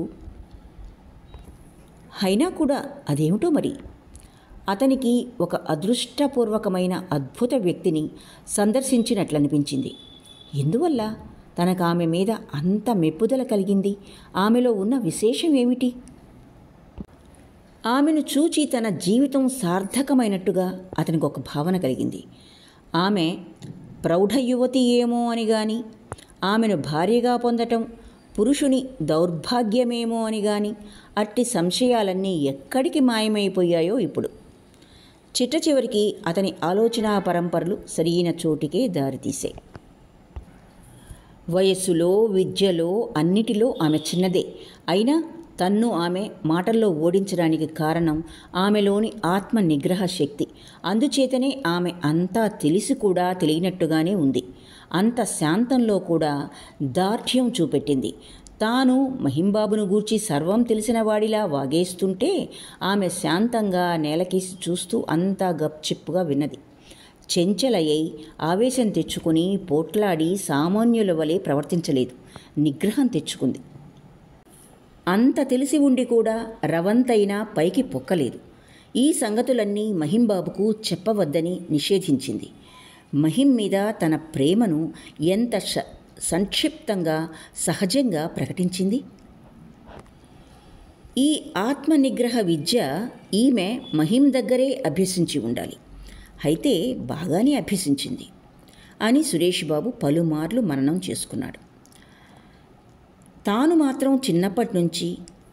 అయినా కూడా అదేమిటో మరి అతనికి ఒక అదృష్టపూర్వకమైన అద్భుత వ్యక్తిని సందర్శించినట్లనిపించింది ఎందువల్ల తనకు ఆమె మీద అంత మెప్పుదల కలిగింది ఆమెలో ఉన్న విశేషం ఏమిటి ఆమెను చూచి తన జీవితం సార్థకమైనట్టుగా అతనికి ఒక భావన కలిగింది ఆమె ప్రౌఢ యువతి ఏమో అని గాని ఆమెను భార్యగా పొందటం పురుషుని దౌర్భాగ్యమేమో అని గాని అట్టి సంశయాలన్నీ ఎక్కడికి మాయమైపోయాయో ఇప్పుడు చిట్ట చివరికి అతని ఆలోచనా పరంపరలు సరియైన చోటికే దారితీశాయి వయస్సులో విద్యలో అన్నిటిలో ఆమె చిన్నదే అయినా తన్ను ఆమె మాటల్లో ఓడించడానికి కారణం ఆమెలోని ఆత్మ నిగ్రహ శక్తి అందుచేతనే ఆమె అంతా తెలిసి కూడా తెలియనట్టుగానే ఉంది అంత శాంతంలో కూడా దార్ఢ్యం చూపెట్టింది తాను మహింబాబును గూర్చి సర్వం తెలిసిన వాడిలా వాగేస్తుంటే ఆమె శాంతంగా నేలకేసి చూస్తూ అంతా గప్చిప్పుగా విన్నది చెంచలయ్యి ఆవేశం తెచ్చుకుని పోట్లాడి సామాన్యుల వలె ప్రవర్తించలేదు నిగ్రహం తెచ్చుకుంది అంత తెలిసి ఉండి కూడా రవంతైనా పైకి పొక్కలేదు ఈ సంగతులన్నీ మహింబాబుకు చెప్పవద్దని నిషేధించింది మహిం మీద తన ప్రేమను ఎంత ష సంక్షిప్తంగా సహజంగా ప్రకటించింది ఈ ఆత్మనిగ్రహ విద్య ఈమె మహిం దగ్గరే అభ్యసించి ఉండాలి అయితే బాగానే అభ్యసించింది అని సురేష్ బాబు పలుమార్లు మననం చేసుకున్నాడు తాను మాత్రం చిన్నప్పటి నుంచి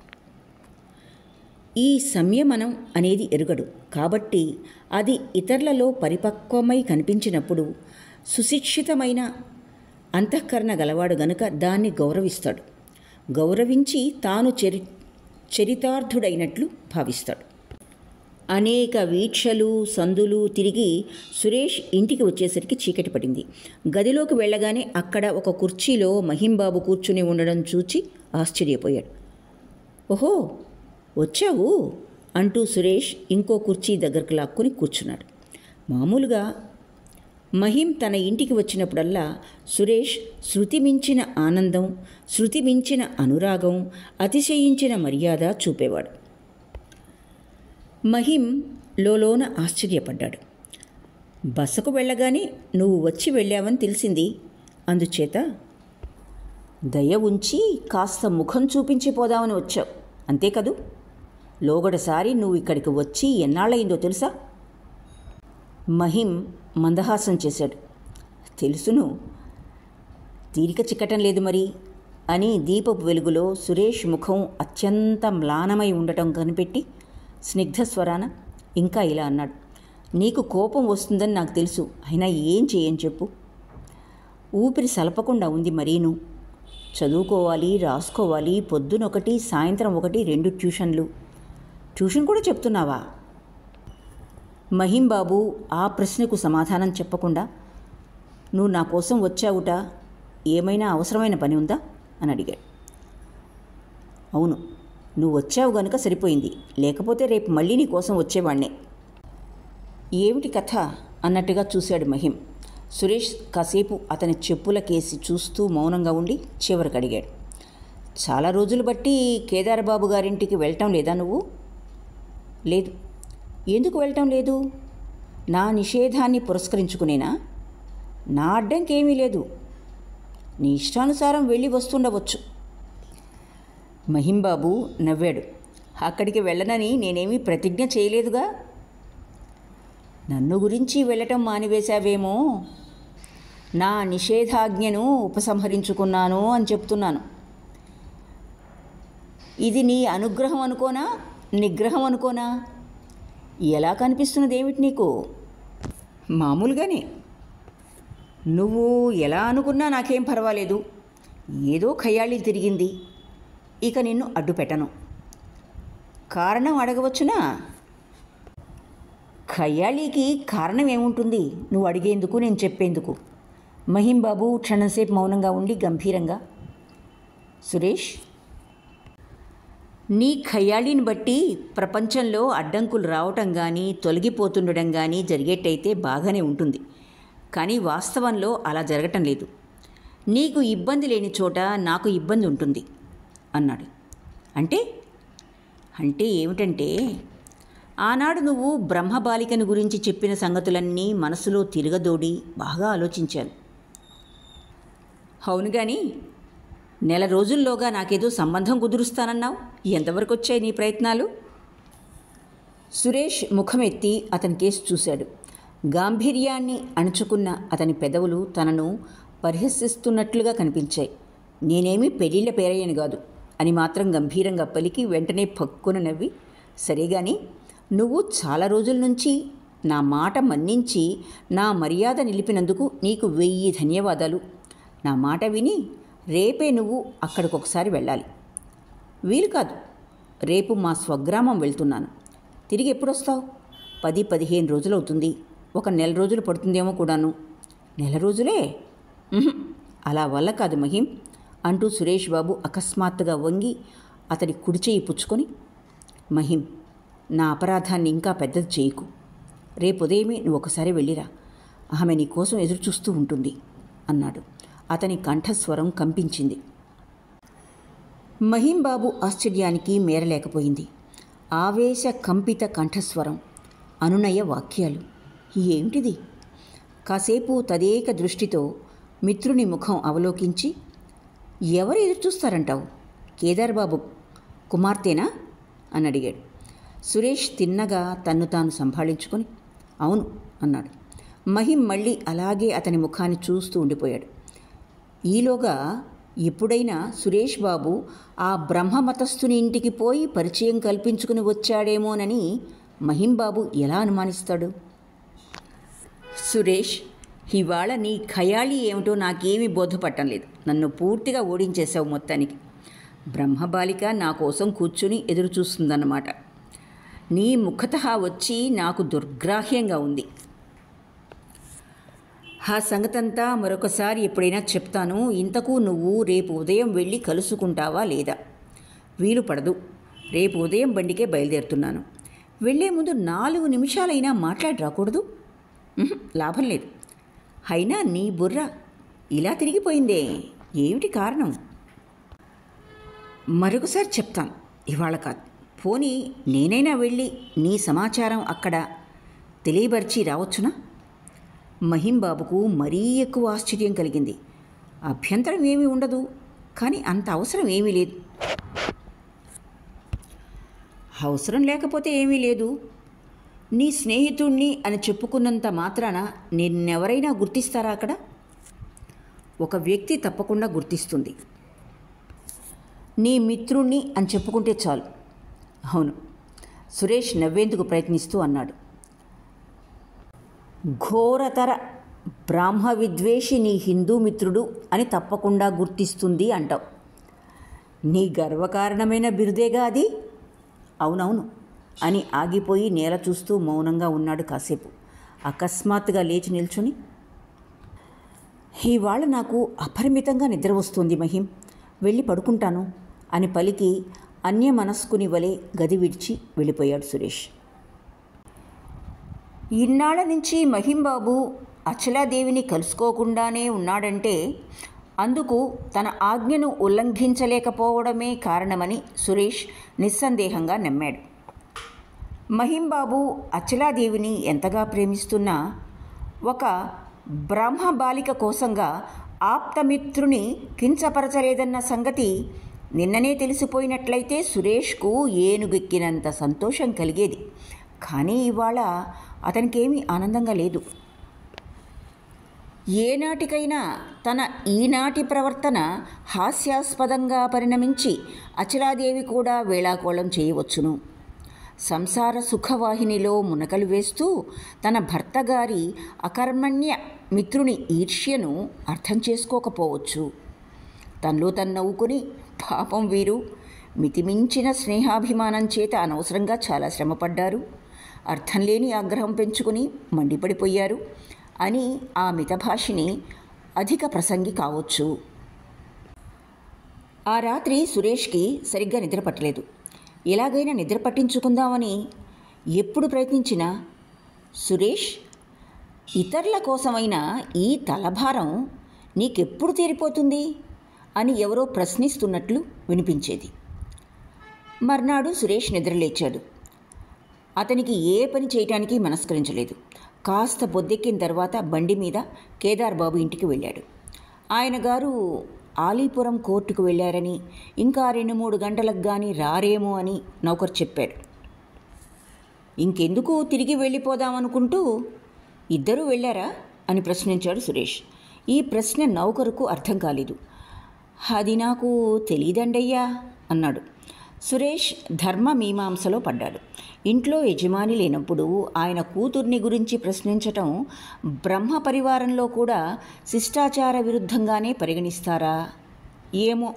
ఈ సంయమనం అనేది ఎరుగడు కాబట్టి అది ఇతరులలో పరిపక్వమై కనిపించినప్పుడు సుశిక్షితమైన అంతఃకరణ గలవాడు గనుక దాన్ని గౌరవిస్తాడు గౌరవించి తాను చరి చరితార్థుడైనట్లు భావిస్తాడు అనేక వీక్షలు సందులు తిరిగి సురేష్ ఇంటికి వచ్చేసరికి చీకటి పడింది గదిలోకి వెళ్ళగానే అక్కడ ఒక కుర్చీలో మహింబాబు కూర్చుని ఉండడం చూచి ఆశ్చర్యపోయాడు ఓహో వచ్చావు అంటూ సురేష్ ఇంకో కుర్చీ దగ్గరకు లాక్కుని కూర్చున్నాడు మామూలుగా మహిం తన ఇంటికి వచ్చినప్పుడల్లా సురేష్ శృతి మించిన ఆనందం శృతి మించిన అనురాగం అతిశయించిన మర్యాద చూపేవాడు మహిం లోలోన ఆశ్చర్యపడ్డాడు బసకు వెళ్ళగానే నువ్వు వచ్చి వెళ్ళావని తెలిసింది అందుచేత దయ ఉంచి కాస్త ముఖం చూపించి పోదామని వచ్చావు అంతే కదూ లోగడసారి నువ్వు ఇక్కడికి వచ్చి ఎన్నాళ్ళయిందో తెలుసా మహిం మందహాసం చేశాడు తెలుసును తీరిక చిక్కటం లేదు మరి అని దీపపు వెలుగులో సురేష్ ముఖం అత్యంత మ్లానమై ఉండటం కనిపెట్టి స్నిగ్ధ స్వరాన ఇంకా ఇలా అన్నాడు నీకు కోపం వస్తుందని నాకు తెలుసు అయినా ఏం చేయని చెప్పు ఊపిరి సలపకుండా ఉంది మరీను చదువుకోవాలి రాసుకోవాలి పొద్దునొకటి సాయంత్రం ఒకటి రెండు ట్యూషన్లు ట్యూషన్ కూడా చెప్తున్నావా మహిం బాబు ఆ ప్రశ్నకు సమాధానం చెప్పకుండా నువ్వు నా కోసం వచ్చావుట ఏమైనా అవసరమైన పని ఉందా అని అడిగాడు అవును నువ్వు వచ్చావు గనుక సరిపోయింది లేకపోతే రేపు మళ్ళీ నీ కోసం వచ్చేవాణ్ణే ఏమిటి కథ అన్నట్టుగా చూశాడు మహిం సురేష్ కాసేపు అతని చెప్పుల కేసి చూస్తూ మౌనంగా ఉండి చివరికి అడిగాడు చాలా రోజులు బట్టి కేదారబాబు గారింటికి వెళ్ళటం లేదా నువ్వు లేదు ఎందుకు వెళ్ళటం లేదు నా నిషేధాన్ని పురస్కరించుకునేనా నా అడ్డంకేమీ లేదు నీ ఇష్టానుసారం వెళ్ళి వస్తుండవచ్చు మహింబాబు నవ్వాడు అక్కడికి వెళ్ళనని నేనేమీ ప్రతిజ్ఞ చేయలేదుగా నన్ను గురించి వెళ్ళటం మానివేశావేమో నా నిషేధాజ్ఞను ఉపసంహరించుకున్నాను అని చెప్తున్నాను ఇది నీ అనుగ్రహం అనుకోనా నిగ్రహం అనుకోనా ఎలా కనిపిస్తున్నది ఏమిటి నీకు మామూలుగానే నువ్వు ఎలా అనుకున్నా నాకేం పర్వాలేదు ఏదో ఖయాళీ తిరిగింది ఇక నిన్ను అడ్డు పెట్టను కారణం అడగవచ్చునా ఖయాళీకి కారణం ఏముంటుంది నువ్వు అడిగేందుకు నేను చెప్పేందుకు మహిం బాబు క్షణంసేపు మౌనంగా ఉండి గంభీరంగా సురేష్ నీ ఖయాళీని బట్టి ప్రపంచంలో అడ్డంకులు రావటం కానీ తొలగిపోతుండడం కానీ జరిగేట్టయితే బాగానే ఉంటుంది కానీ వాస్తవంలో అలా జరగటం లేదు నీకు ఇబ్బంది లేని చోట నాకు ఇబ్బంది ఉంటుంది అన్నాడు అంటే అంటే ఏమిటంటే ఆనాడు నువ్వు బ్రహ్మబాలికను గురించి చెప్పిన సంగతులన్నీ మనసులో తిరగదోడి బాగా ఆలోచించాను అవును కానీ నెల రోజుల్లోగా నాకేదో సంబంధం కుదురుస్తానన్నావు ఎంతవరకు వచ్చాయి నీ ప్రయత్నాలు సురేష్ ముఖమెత్తి అతని కేసు చూశాడు గాంభీర్యాన్ని అణుచుకున్న అతని పెదవులు తనను పరిహసిస్తున్నట్లుగా కనిపించాయి నేనేమీ పెళ్ళిళ్ళ పేరయ్యను కాదు అని మాత్రం గంభీరంగా పలికి వెంటనే పక్కున నవ్వి సరేగాని నువ్వు చాలా రోజుల నుంచి నా మాట మన్నించి నా మర్యాద నిలిపినందుకు నీకు వెయ్యి ధన్యవాదాలు నా మాట విని రేపే నువ్వు అక్కడికి ఒకసారి వెళ్ళాలి వీలు కాదు రేపు మా స్వగ్రామం వెళ్తున్నాను తిరిగి ఎప్పుడు వస్తావు పది పదిహేను రోజులు అవుతుంది ఒక నెల రోజులు పడుతుందేమో కూడాను నెల రోజులే ఉహుం, అలా వల్ల కాదు మహిం అంటూ సురేష్ బాబు అకస్మాత్తుగా వంగి అతడి కుడి చేయి పుచ్చుకొని మహిం నా అపరాధాన్ని ఇంకా పెద్దది చేయకు రేపు ఉదయమే నువ్వు ఒకసారి వెళ్ళిరా ఆమె నీ కోసం ఎదురు చూస్తూ ఉంటుంది అన్నాడు అతని కంఠస్వరం కంపించింది మహింబాబు ఆశ్చర్యానికి మేరలేకపోయింది ఆవేశ కంపిత కంఠస్వరం అనునయ వాక్యాలు ఏమిటిది కాసేపు తదేక దృష్టితో మిత్రుని ముఖం అవలోకించి ఎవరు ఎదురు చూస్తారంటావు కేదార్ బాబు కుమార్తెనా అని అడిగాడు సురేష్ తిన్నగా తన్ను తాను సంభాళించుకొని అవును అన్నాడు మహిం మళ్ళీ అలాగే అతని ముఖాన్ని చూస్తూ ఉండిపోయాడు ఈలోగా ఎప్పుడైనా సురేష్ బాబు ఆ బ్రహ్మమతస్థుని ఇంటికి పోయి పరిచయం కల్పించుకుని వచ్చాడేమోనని మహింబాబు ఎలా అనుమానిస్తాడు సురేష్ ఇవాళ నీ ఖయాళీ ఏమిటో నాకేమీ బోధపట్టం లేదు నన్ను పూర్తిగా ఓడించేశావు మొత్తానికి బ్రహ్మబాలిక నా కోసం కూర్చుని ఎదురు చూస్తుందన్నమాట నీ ముఖత వచ్చి నాకు దుర్గ్రాహ్యంగా ఉంది ఆ సంగతంతా మరొకసారి ఎప్పుడైనా చెప్తాను ఇంతకు నువ్వు రేపు ఉదయం వెళ్ళి కలుసుకుంటావా లేదా వీలు పడదు రేపు ఉదయం బండికే బయలుదేరుతున్నాను వెళ్ళే ముందు నాలుగు నిమిషాలైనా మాట్లాడి రాకూడదు ఉహుం, లాభం లేదు అయినా నీ బుర్ర ఇలా తిరిగిపోయిందే ఏమిటి కారణం మరొకసారి చెప్తాను ఇవాళ కాదు పోనీ నేనైనా వెళ్ళి నీ సమాచారం అక్కడ తెలియబరిచి రావచ్చునా మహింబాబుకు మరీ ఎక్కువ ఆశ్చర్యం కలిగింది అభ్యంతరం ఏమీ ఉండదు కానీ అంత అవసరం ఏమీ లేదు అవసరం లేకపోతే ఏమీ లేదు నీ స్నేహితుణ్ణి అని చెప్పుకున్నంత మాత్రాన నిన్నెవరైనా గుర్తిస్తారా అక్కడ ఒక వ్యక్తి తప్పకుండా గుర్తిస్తుంది నీ మిత్రుణ్ణి అని చెప్పుకుంటే చాలు అవును సురేష్ నవ్వేందుకు ప్రయత్నిస్తూ అన్నాడు ఘోరతర బ్రాహ్మ విద్వేషి నీ హిందూ మిత్రుడు అని తప్పకుండా గుర్తిస్తుంది అంటావు నీ గర్వకారణమైన బిరుదేగా అది అవునవును అని ఆగిపోయి నేల చూస్తూ మౌనంగా ఉన్నాడు కాసేపు అకస్మాత్తుగా లేచి నిల్చుని ఇవాళ నాకు అపరిమితంగా నిద్ర వస్తుంది మహిం వెళ్ళి పడుకుంటాను అని పలికి అన్య మనస్కుని వలె గది విడిచి వెళ్ళిపోయాడు సురేష్ ఇన్నాళ్ల నుంచి మహింబాబు అచలాదేవిని కలుసుకోకుండానే ఉన్నాడంటే అందుకు తన ఆజ్ఞను ఉల్లంఘించలేకపోవడమే కారణమని సురేష్ నిస్సందేహంగా నమ్మాడు మహింబాబు అచలాదేవిని ఎంతగా ప్రేమిస్తున్నా ఒక బ్రహ్మ బాలిక కోసంగా ఆప్తమిత్రుని కించపరచలేదన్న సంగతి నిన్ననే తెలిసిపోయినట్లయితే సురేష్కు ఏనుగెక్కినంత సంతోషం కలిగేది కానీ ఇవాళ అతనికేమీ ఆనందంగా లేదు ఏనాటికైనా తన ఈనాటి ప్రవర్తన హాస్యాస్పదంగా పరిణమించి అచలాదేవి కూడా వేళాకోళం చేయవచ్చును సంసార సుఖవాహినిలో మునకలు వేస్తూ తన భర్త గారి అకర్మణ్య మిత్రుని ఈర్ష్యను అర్థం చేసుకోకపోవచ్చు తనలో తను నవ్వుకుని పాపం వీరు మితిమించిన స్నేహాభిమానం చేత అనవసరంగా చాలా శ్రమపడ్డారు అర్థం లేని ఆగ్రహం పెంచుకుని మండిపడిపోయారు అని ఆ మితభాషిని అధిక ప్రసంగి కావచ్చు ఆ రాత్రి సురేష్కి సరిగ్గా నిద్ర పట్టలేదు ఎలాగైనా నిద్ర పట్టించుకుందామని ఎప్పుడు ప్రయత్నించినా సురేష్ ఇతరుల కోసమైన ఈ తలభారం నీకెప్పుడు తీరిపోతుంది అని ఎవరో ప్రశ్నిస్తున్నట్లు వినిపించేది మర్నాడు సురేష్ నిద్రలేచాడు అతనికి ఏ పని చేయటానికి మనస్కరించలేదు కాస్త పొద్దెక్కిన తర్వాత బండి మీద కేదార్ బాబు ఇంటికి వెళ్ళాడు ఆయన గారు ఆలీపురం కోర్టుకు వెళ్ళారని ఇంకా రెండు మూడు గంటలకు కానీ రారేమో అని నౌకరు చెప్పాడు ఇంకెందుకు తిరిగి వెళ్ళిపోదామనుకుంటూ ఇద్దరూ వెళ్ళారా అని ప్రశ్నించాడు సురేష్ ఈ ప్రశ్న నౌకరుకు అర్థం కాలేదు అది నాకు తెలియదండయ్యా అన్నాడు సురేష్ ధర్మ మీమాంసలో పడ్డాడు ఇంట్లో యజమాని లేనప్పుడు ఆయన కూతుర్ని గురించి ప్రశ్నించటం బ్రహ్మ పరివారంలో కూడా శిష్టాచార విరుద్ధంగానే పరిగణిస్తారా ఏమో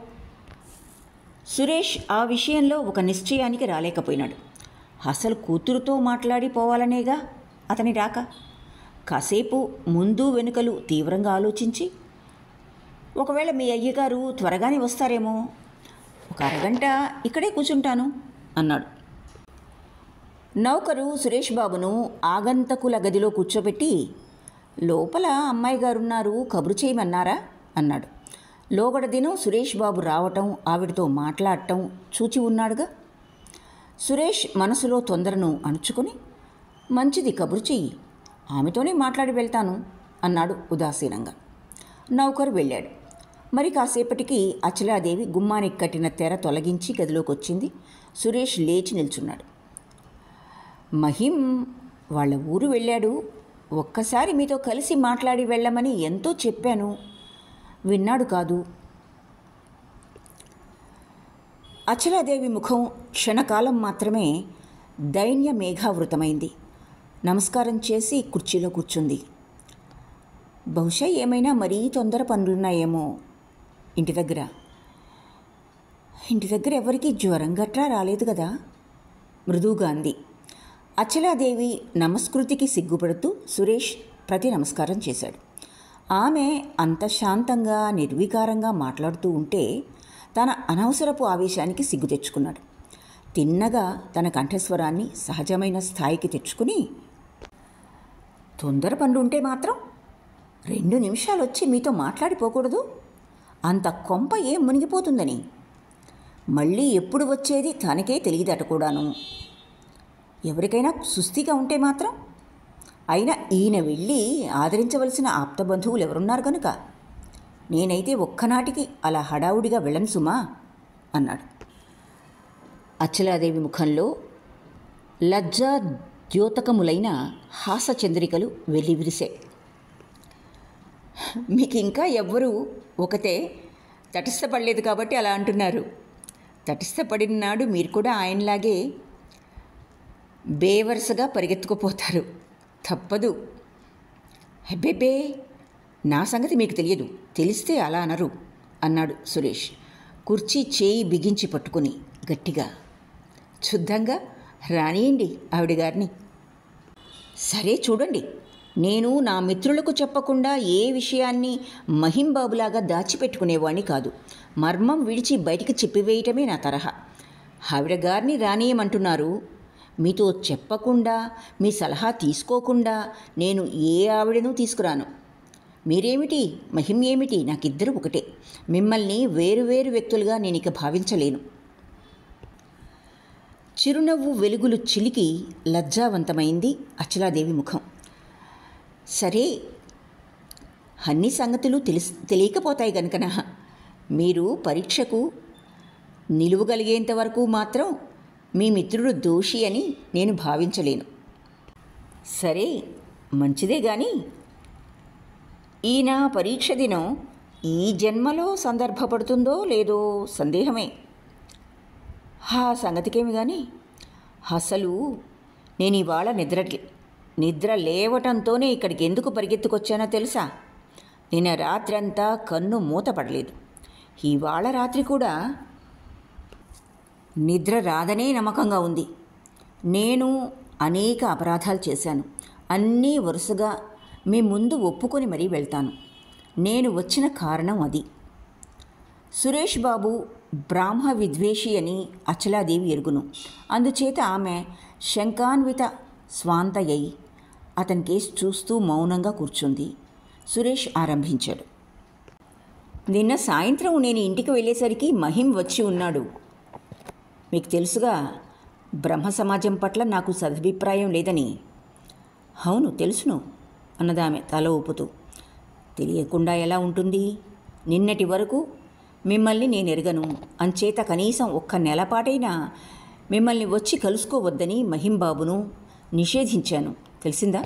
సురేష్ ఆ విషయంలో ఒక నిశ్చయానికి రాలేకపోయినాడు అసలు కూతురుతో మాట్లాడి పోవాలనేగా అతని రాక కాసేపు ముందు వెనుకలు తీవ్రంగా ఆలోచించి ఒకవేళ మీ అయ్యగారు త్వరగానే వస్తారేమో ఒక అరగంట ఇక్కడే కూర్చుంటాను అన్నాడు నౌకరు సురేష్ బాబును ఆగంతకుల గదిలో కూర్చోబెట్టి లోపల అమ్మాయి గారున్నారు కబురు చేయమన్నారా అన్నాడు లోగడ దినం సురేష్ బాబు రావటం ఆవిడతో మాట్లాడటం చూచి ఉన్నాడుగా సురేష్ మనసులో తొందరను అణుచుకొని మంచిది కబురు చెయ్యి ఆమెతోనే మాట్లాడి వెళ్తాను అన్నాడు ఉదాసీనంగా నౌకరు వెళ్ళాడు మరి కాసేపటికి అచలాదేవి గుమ్మానికి కట్టిన తెర తొలగించి గదిలోకి వచ్చింది సురేష్ లేచి నిల్చున్నాడు మహిం వాళ్ళ ఊరు వెళ్ళాడు ఒక్కసారి మీతో కలిసి మాట్లాడి వెళ్ళమని ఎంతో చెప్పాను విన్నాడు కాదు అచలాదేవి ముఖం క్షణకాలం మాత్రమే దైన్య మేఘావృతమైంది నమస్కారం చేసి కుర్చీలో కూర్చుంది బహుశా ఏమైనా మరీ తొందర పనులున్నాయేమో ఇంటి దగ్గర ఇంటి దగ్గర ఎవరికి జ్వరం గట్రా రాలేదు కదా మృదువుగా అంది అచలాదేవి నమస్కృతికి సిగ్గుపడుతూ సురేష్ ప్రతి నమస్కారం చేశాడు ఆమె అంత శాంతంగా నిర్వికారంగా మాట్లాడుతూ ఉంటే తన అనవసరపు ఆవేశానికి సిగ్గు తెచ్చుకున్నాడు తిన్నగా తన కంఠస్వరాన్ని సహజమైన స్థాయికి తెచ్చుకుని తొందర పనులు ఉంటే మాత్రం రెండు నిమిషాలు వచ్చి మీతో మాట్లాడిపోకూడదు అంత కొంప ఏం మునిగిపోతుందని మళ్ళీ ఎప్పుడు వచ్చేది తనకే తెలియదట కూడాను ఎవరికైనా సుస్థిగా ఉంటే మాత్రం అయినా ఈయన వెళ్ళి ఆదరించవలసిన ఆప్తబంధువులు ఎవరున్నారు కనుక నేనైతే ఒక్కనాటికి అలా హడావుడిగా వెళ్ళను సుమా అన్నాడు అచ్చలాదేవి ముఖంలో లజ్జా ద్యోతకములైన హాసచంద్రికలు వెల్లివిరిశాయి మీకు ఇంకా ఎవ్వరూ ఒకతే తటస్థపడలేదు కాబట్టి అలా అంటున్నారు తటస్థపడిన నాడు మీరు కూడా ఆయనలాగే బేవరుసగా పరిగెత్తుకుపోతారు తప్పదు హెబ్బెబ్బే నా సంగతి మీకు తెలియదు తెలిస్తే అలా అనరు అన్నాడు సురేష్ కుర్చీ చేయి బిగించి పట్టుకుని గట్టిగా శుద్ధంగా రానియండి ఆవిడ గారిని సరే చూడండి నేను నా మిత్రులకు చెప్పకుండా ఏ విషయాన్ని మహింబాబులాగా దాచిపెట్టుకునేవాణ్ణి కాదు మర్మం విడిచి బయటికి చెప్పివేయటమే నా తరహా ఆవిడ గారిని రానియమంటున్నారు మీతో చెప్పకుండా మీ సలహా తీసుకోకుండా నేను ఏ ఆవిడనూ తీసుకురాను మీరేమిటి మహిం ఏమిటి నాకిద్దరు ఒకటే మిమ్మల్ని వేరువేరు వ్యక్తులుగా నేను ఇక భావించలేను చిరునవ్వు వెలుగులు చిలికి లజ్జావంతమైంది అచలాదేవి ముఖం సరే అన్ని సంగతులు తెలిసి తెలియకపోతాయి గనుకన మీరు పరీక్షకు నిలువగలిగేంత వరకు మాత్రం మీ మిత్రుడు దోషి అని నేను భావించలేను సరే మంచిదే కానీ ఈ నా పరీక్ష దినం ఈ జన్మలో సందర్భపడుతుందో లేదో సందేహమే ఆ సంగతికేమి కానీ అసలు నేను ఇవాళ నిద్ర నిద్ర లేవటంతోనే ఇక్కడికి ఎందుకు పరిగెత్తుకొచ్చానో తెలుసా నిన్న రాత్రంతా కన్ను మూతపడలేదు ఇవాళ రాత్రి కూడా నిద్ర రాదనే నమ్మకంగా ఉంది నేను అనేక అపరాధాలు చేశాను అన్నీ వరుసగా మీ ముందు ఒప్పుకొని మరీ వెళ్తాను నేను వచ్చిన కారణం అది సురేష్ బాబు బ్రాహ్మ విద్వేషి అని అచలాదేవి ఎరుగును అందుచేత ఆమె శంకాన్విత స్వాంతయ్యి అతని కేసు చూస్తూ మౌనంగా కూర్చుంది సురేష్ ఆరంభించాడు నిన్న సాయంత్రం నేను ఇంటికి వెళ్ళేసరికి మహిం వచ్చి ఉన్నాడు మీకు తెలుసుగా బ్రహ్మ సమాజం పట్ల నాకు సదభిప్రాయం లేదని అవును తెలుసును అన్నదామె తల ఊపుతూ తెలియకుండా ఎలా ఉంటుంది నిన్నటి వరకు మిమ్మల్ని నేను ఎరగను అంచేత కనీసం ఒక్క నెలపాటైనా మిమ్మల్ని వచ్చి కలుసుకోవద్దని మహింబాబును నిషేధించాను తెలిసిందా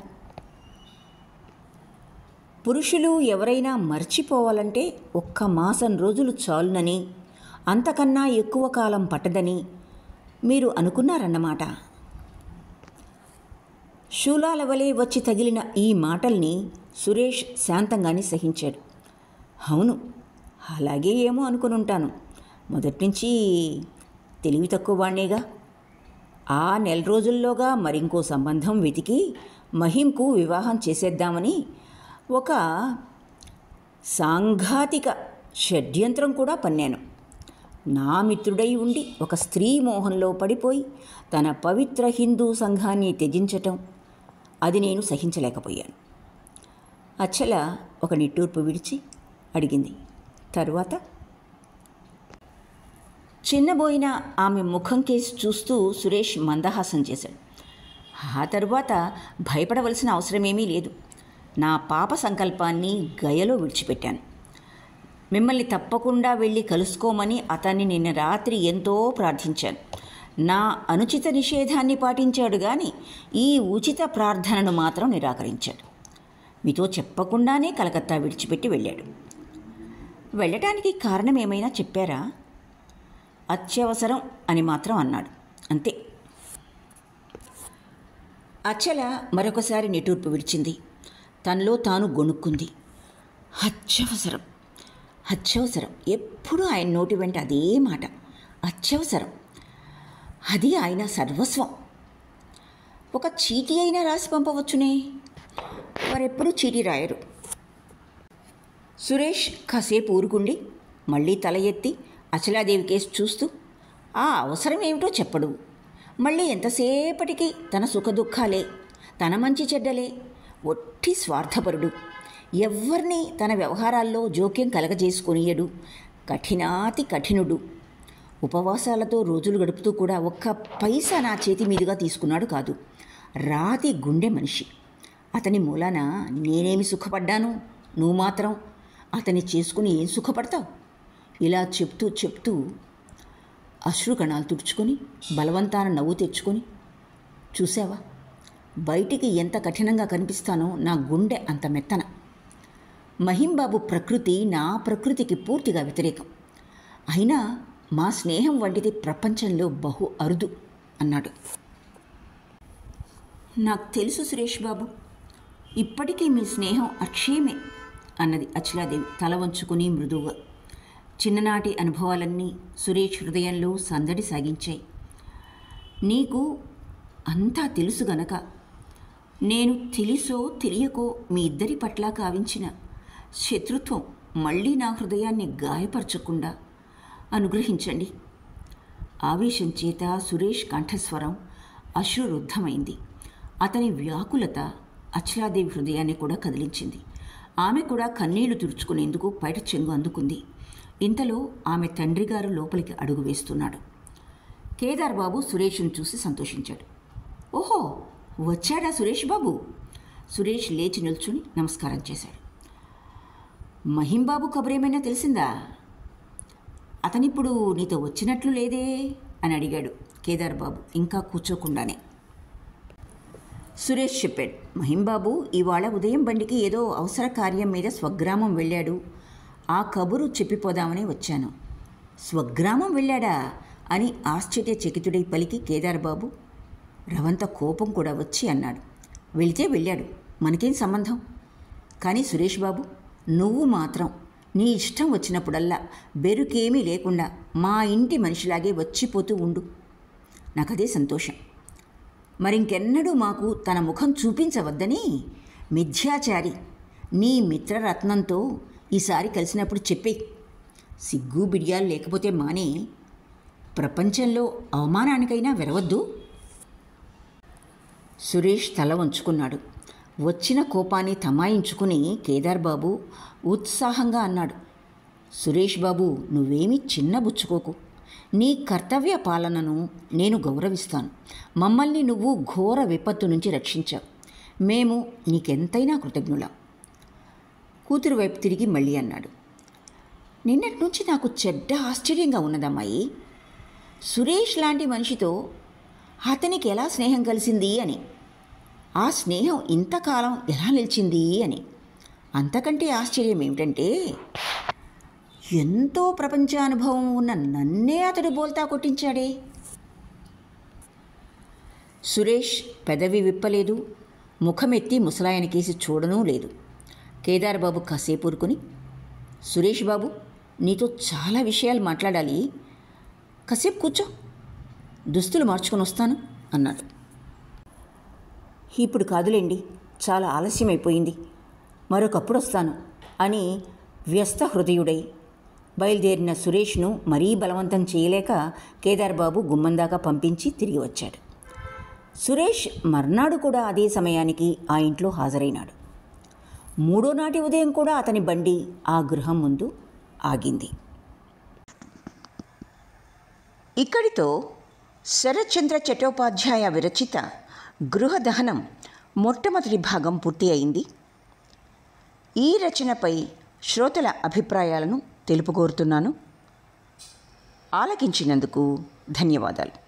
పురుషులు ఎవరైనా మర్చిపోవాలంటే ఒక్క మాసం రోజులు చాలునని అంతకన్నా ఎక్కువ కాలం పట్టదని మీరు అనుకున్నారన్నమాట శూలాల వలె వచ్చి తగిలిన ఈ మాటల్ని సురేష్ శాంతంగానే సహించాడు అవును అలాగే ఏమో అనుకునుంటాను మొదటి నుంచి తెలివి తక్కువ వాణ్ణేగా ఆ నెల రోజుల్లోగా మరింకో సంబంధం వెతికి మహింకు వివాహం చేసేద్దామని ఒక సాంఘాతిక షడ్యంత్రం కూడా పన్నాను నా మిత్రుడై ఉండి ఒక స్త్రీ మోహంలో పడిపోయి తన పవిత్ర హిందూ సంఘాన్ని త్యజించటం అది నేను సహించలేకపోయాను అచ్చల ఒక నిట్టూర్పు విడిచి అడిగింది తరువాత చిన్నబోయిన ఆమె ముఖం కేసి చూస్తూ సురేష్ మందహాసం చేశాడు ఆ తరువాత భయపడవలసిన అవసరమేమీ లేదు నా పాప సంకల్పాన్ని గయలో విడిచిపెట్టాను మిమ్మల్ని తప్పకుండా వెళ్ళి కలుసుకోమని అతన్ని నిన్న రాత్రి ఎంతో ప్రార్థించాను నా అనుచిత నిషేధాన్ని పాటించాడు కానీ ఈ ఉచిత ప్రార్థనను మాత్రం నిరాకరించాడు మీతో చెప్పకుండానే కలకత్తా విడిచిపెట్టి వెళ్ళాడు వెళ్ళటానికి కారణం ఏమైనా చెప్పారా అత్యవసరం అని మాత్రం అన్నాడు అంతే అచ్చల మరొకసారి నిటూర్పు విడిచింది తనలో తాను గొణుక్కుంది అత్యవసరం అత్యవసరం ఎప్పుడూ ఆయన నోటి వెంట అదే మాట అత్యవసరం అది ఆయన సర్వస్వం ఒక చీటీ అయినా రాసి పంపవచ్చునే వారెప్పుడూ చీటీ రాయరు సురేష్ కాసేపు ఊరుకుండి మళ్ళీ తల ఎత్తి అచలాదేవి కేసు చూస్తూ ఆ అవసరం ఏమిటో చెప్పడు మళ్ళీ ఎంతసేపటికి తన సుఖదుఖాలే తన మంచి చెడ్డలే ఒట్టి స్వార్థపరుడు ఎవ్వరిని తన వ్యవహారాల్లో జోక్యం కలగజేసుకొనియడు కఠినాతి కఠినుడు ఉపవాసాలతో రోజులు గడుపుతూ కూడా ఒక్క పైసా నా చేతి మీదుగా తీసుకున్నాడు కాదు రాతి గుండె మనిషి అతని మూలాన నేనేమి సుఖపడ్డాను నువ్వు మాత్రం అతన్ని చేసుకుని ఏం సుఖపడతావు ఇలా చెప్తూ చెప్తూ అశ్రు కణాలు తుడుచుకొని బలవంతాన నవ్వు తెచ్చుకొని చూసావా బయటికి ఎంత కఠినంగా కనిపిస్తానో నా గుండె అంత మెత్తన మహింబాబు ప్రకృతి నా ప్రకృతికి పూర్తిగా వ్యతిరేకం అయినా మా స్నేహం వంటిది ప్రపంచంలో బహు అరుదు అన్నాడు నాకు తెలుసు సురేష్ బాబు ఇప్పటికీ మీ స్నేహం అక్షయమే అన్నది అచలాదేవి తల వంచుకుని మృదువుగా చిన్ననాటి అనుభవాలన్నీ సురేష్ హృదయంలో సందడి సాగించాయి నీకు అంతా తెలుసు గనక నేను తెలుసో తెలియకో మీ ఇద్దరి పట్ల కావించిన శత్రుత్వం మళ్ళీ నా హృదయాన్ని గాయపరచకుండా అనుగ్రహించండి ఆవేశం చేత సురేష్ కంఠస్వరం అశ్రురుద్ధమైంది అతని వ్యాకులత అచలాదేవి హృదయాన్ని కూడా కదిలించింది ఆమె కూడా కన్నీళ్లు తుడుచుకునేందుకు బయట చెంగు అందుకుంది ఇంతలో ఆమె తండ్రి గారు లోపలికి అడుగు వేస్తున్నాడు కేదార్ బాబు సురేష్ను చూసి సంతోషించాడు ఓహో వచ్చాడా సురేష్ బాబు సురేష్ లేచి నిల్చుని నమస్కారం చేశాడు మహింబాబు కబురేమైనా తెలిసిందా అతనిప్పుడు నీతో వచ్చినట్లు లేదే అని అడిగాడు కేదార్ బాబు ఇంకా కూర్చోకుండానే సురేష్ చెప్పాడు మహింబాబు ఇవాళ ఉదయం బండికి ఏదో అవసర కార్యం మీద స్వగ్రామం వెళ్ళాడు ఆ కబురు చెప్పిపోదామని వచ్చాను స్వగ్రామం వెళ్ళాడా అని ఆశ్చర్యచకితుడై పలికి కేదార్ బాబు రవంత కోపం కూడా వచ్చి అన్నాడు వెళితే వెళ్ళాడు మనకేం సంబంధం కానీ సురేష్ బాబు నువ్వు మాత్రం నీ ఇష్టం వచ్చినప్పుడల్లా బెరుకేమీ లేకుండా మా ఇంటి మనిషిలాగే వచ్చిపోతూ ఉండు నాకదే సంతోషం మరింకెన్నడూ మాకు తన ముఖం చూపించవద్దని మిథ్యాచారి నీ మిత్రరత్నంతో ఈసారి కలిసినప్పుడు చెప్పే సిగ్గు బిడియాలు లేకపోతే మానే ప్రపంచంలో అవమానానికైనా వెరవద్దు సురేష్ తల వంచుకున్నాడు వచ్చిన కోపాన్ని తమాయించుకుని కేదార్ బాబు ఉత్సాహంగా అన్నాడు సురేష్ బాబు నువ్వేమీ చిన్నబుచ్చుకోకు నీ కర్తవ్య పాలనను నేను గౌరవిస్తాను మమ్మల్ని నువ్వు ఘోర విపత్తు నుంచి రక్షించావు మేము నీకెంతైనా కృతజ్ఞులం కూతురు వైపు తిరిగి మళ్ళీ అన్నాడు నిన్నటి నుంచి నాకు చెడ్డ ఆశ్చర్యంగా ఉన్నదమ్మాయి సురేష్ లాంటి మనిషితో అతనికి ఎలా స్నేహం కలిసింది అని ఆ స్నేహం ఇంతకాలం ఎలా నిలిచింది అని అంతకంటే ఆశ్చర్యం ఏమిటంటే ఎంతో ప్రపంచానుభవం ఉన్న నన్నే అతడు బోల్తా కొట్టించాడే సురేష్ పెదవి విప్పలేదు ముఖమెత్తి ముసలాయనకేసి చూడనూ లేదు కేదార్ బాబు కాసేపు ఊరుకుని సురేష్ బాబు నీతో చాలా విషయాలు మాట్లాడాలి కాసేపు కూర్చో దుస్తులు మార్చుకొని వస్తాను అన్నాడు ఇప్పుడు కాదులేండి చాలా ఆలస్యమైపోయింది మరొకప్పుడు వస్తాను అని వ్యస్త హృదయుడై బయలుదేరిన సురేష్ను మరీ బలవంతం చేయలేక కేదార్ బాబు గుమ్మం దాకా పంపించి తిరిగి వచ్చాడు సురేష్ మర్నాడు కూడా అదే సమయానికి ఆ ఇంట్లో హాజరైనాడు మూడో నాటి ఉదయం కూడా అతని బండి ఆ గృహం ముందు ఆగింది
ఇక్కడితో శరత్చంద్ర చట్టోపాధ్యాయ విరచిత గృహదహనం మొట్టమొదటి భాగం పూర్తి అయింది ఈ రచనపై శ్రోతల అభిప్రాయాలను తెలుపుకోరుతున్నాను ఆలకించినందుకు ధన్యవాదాలు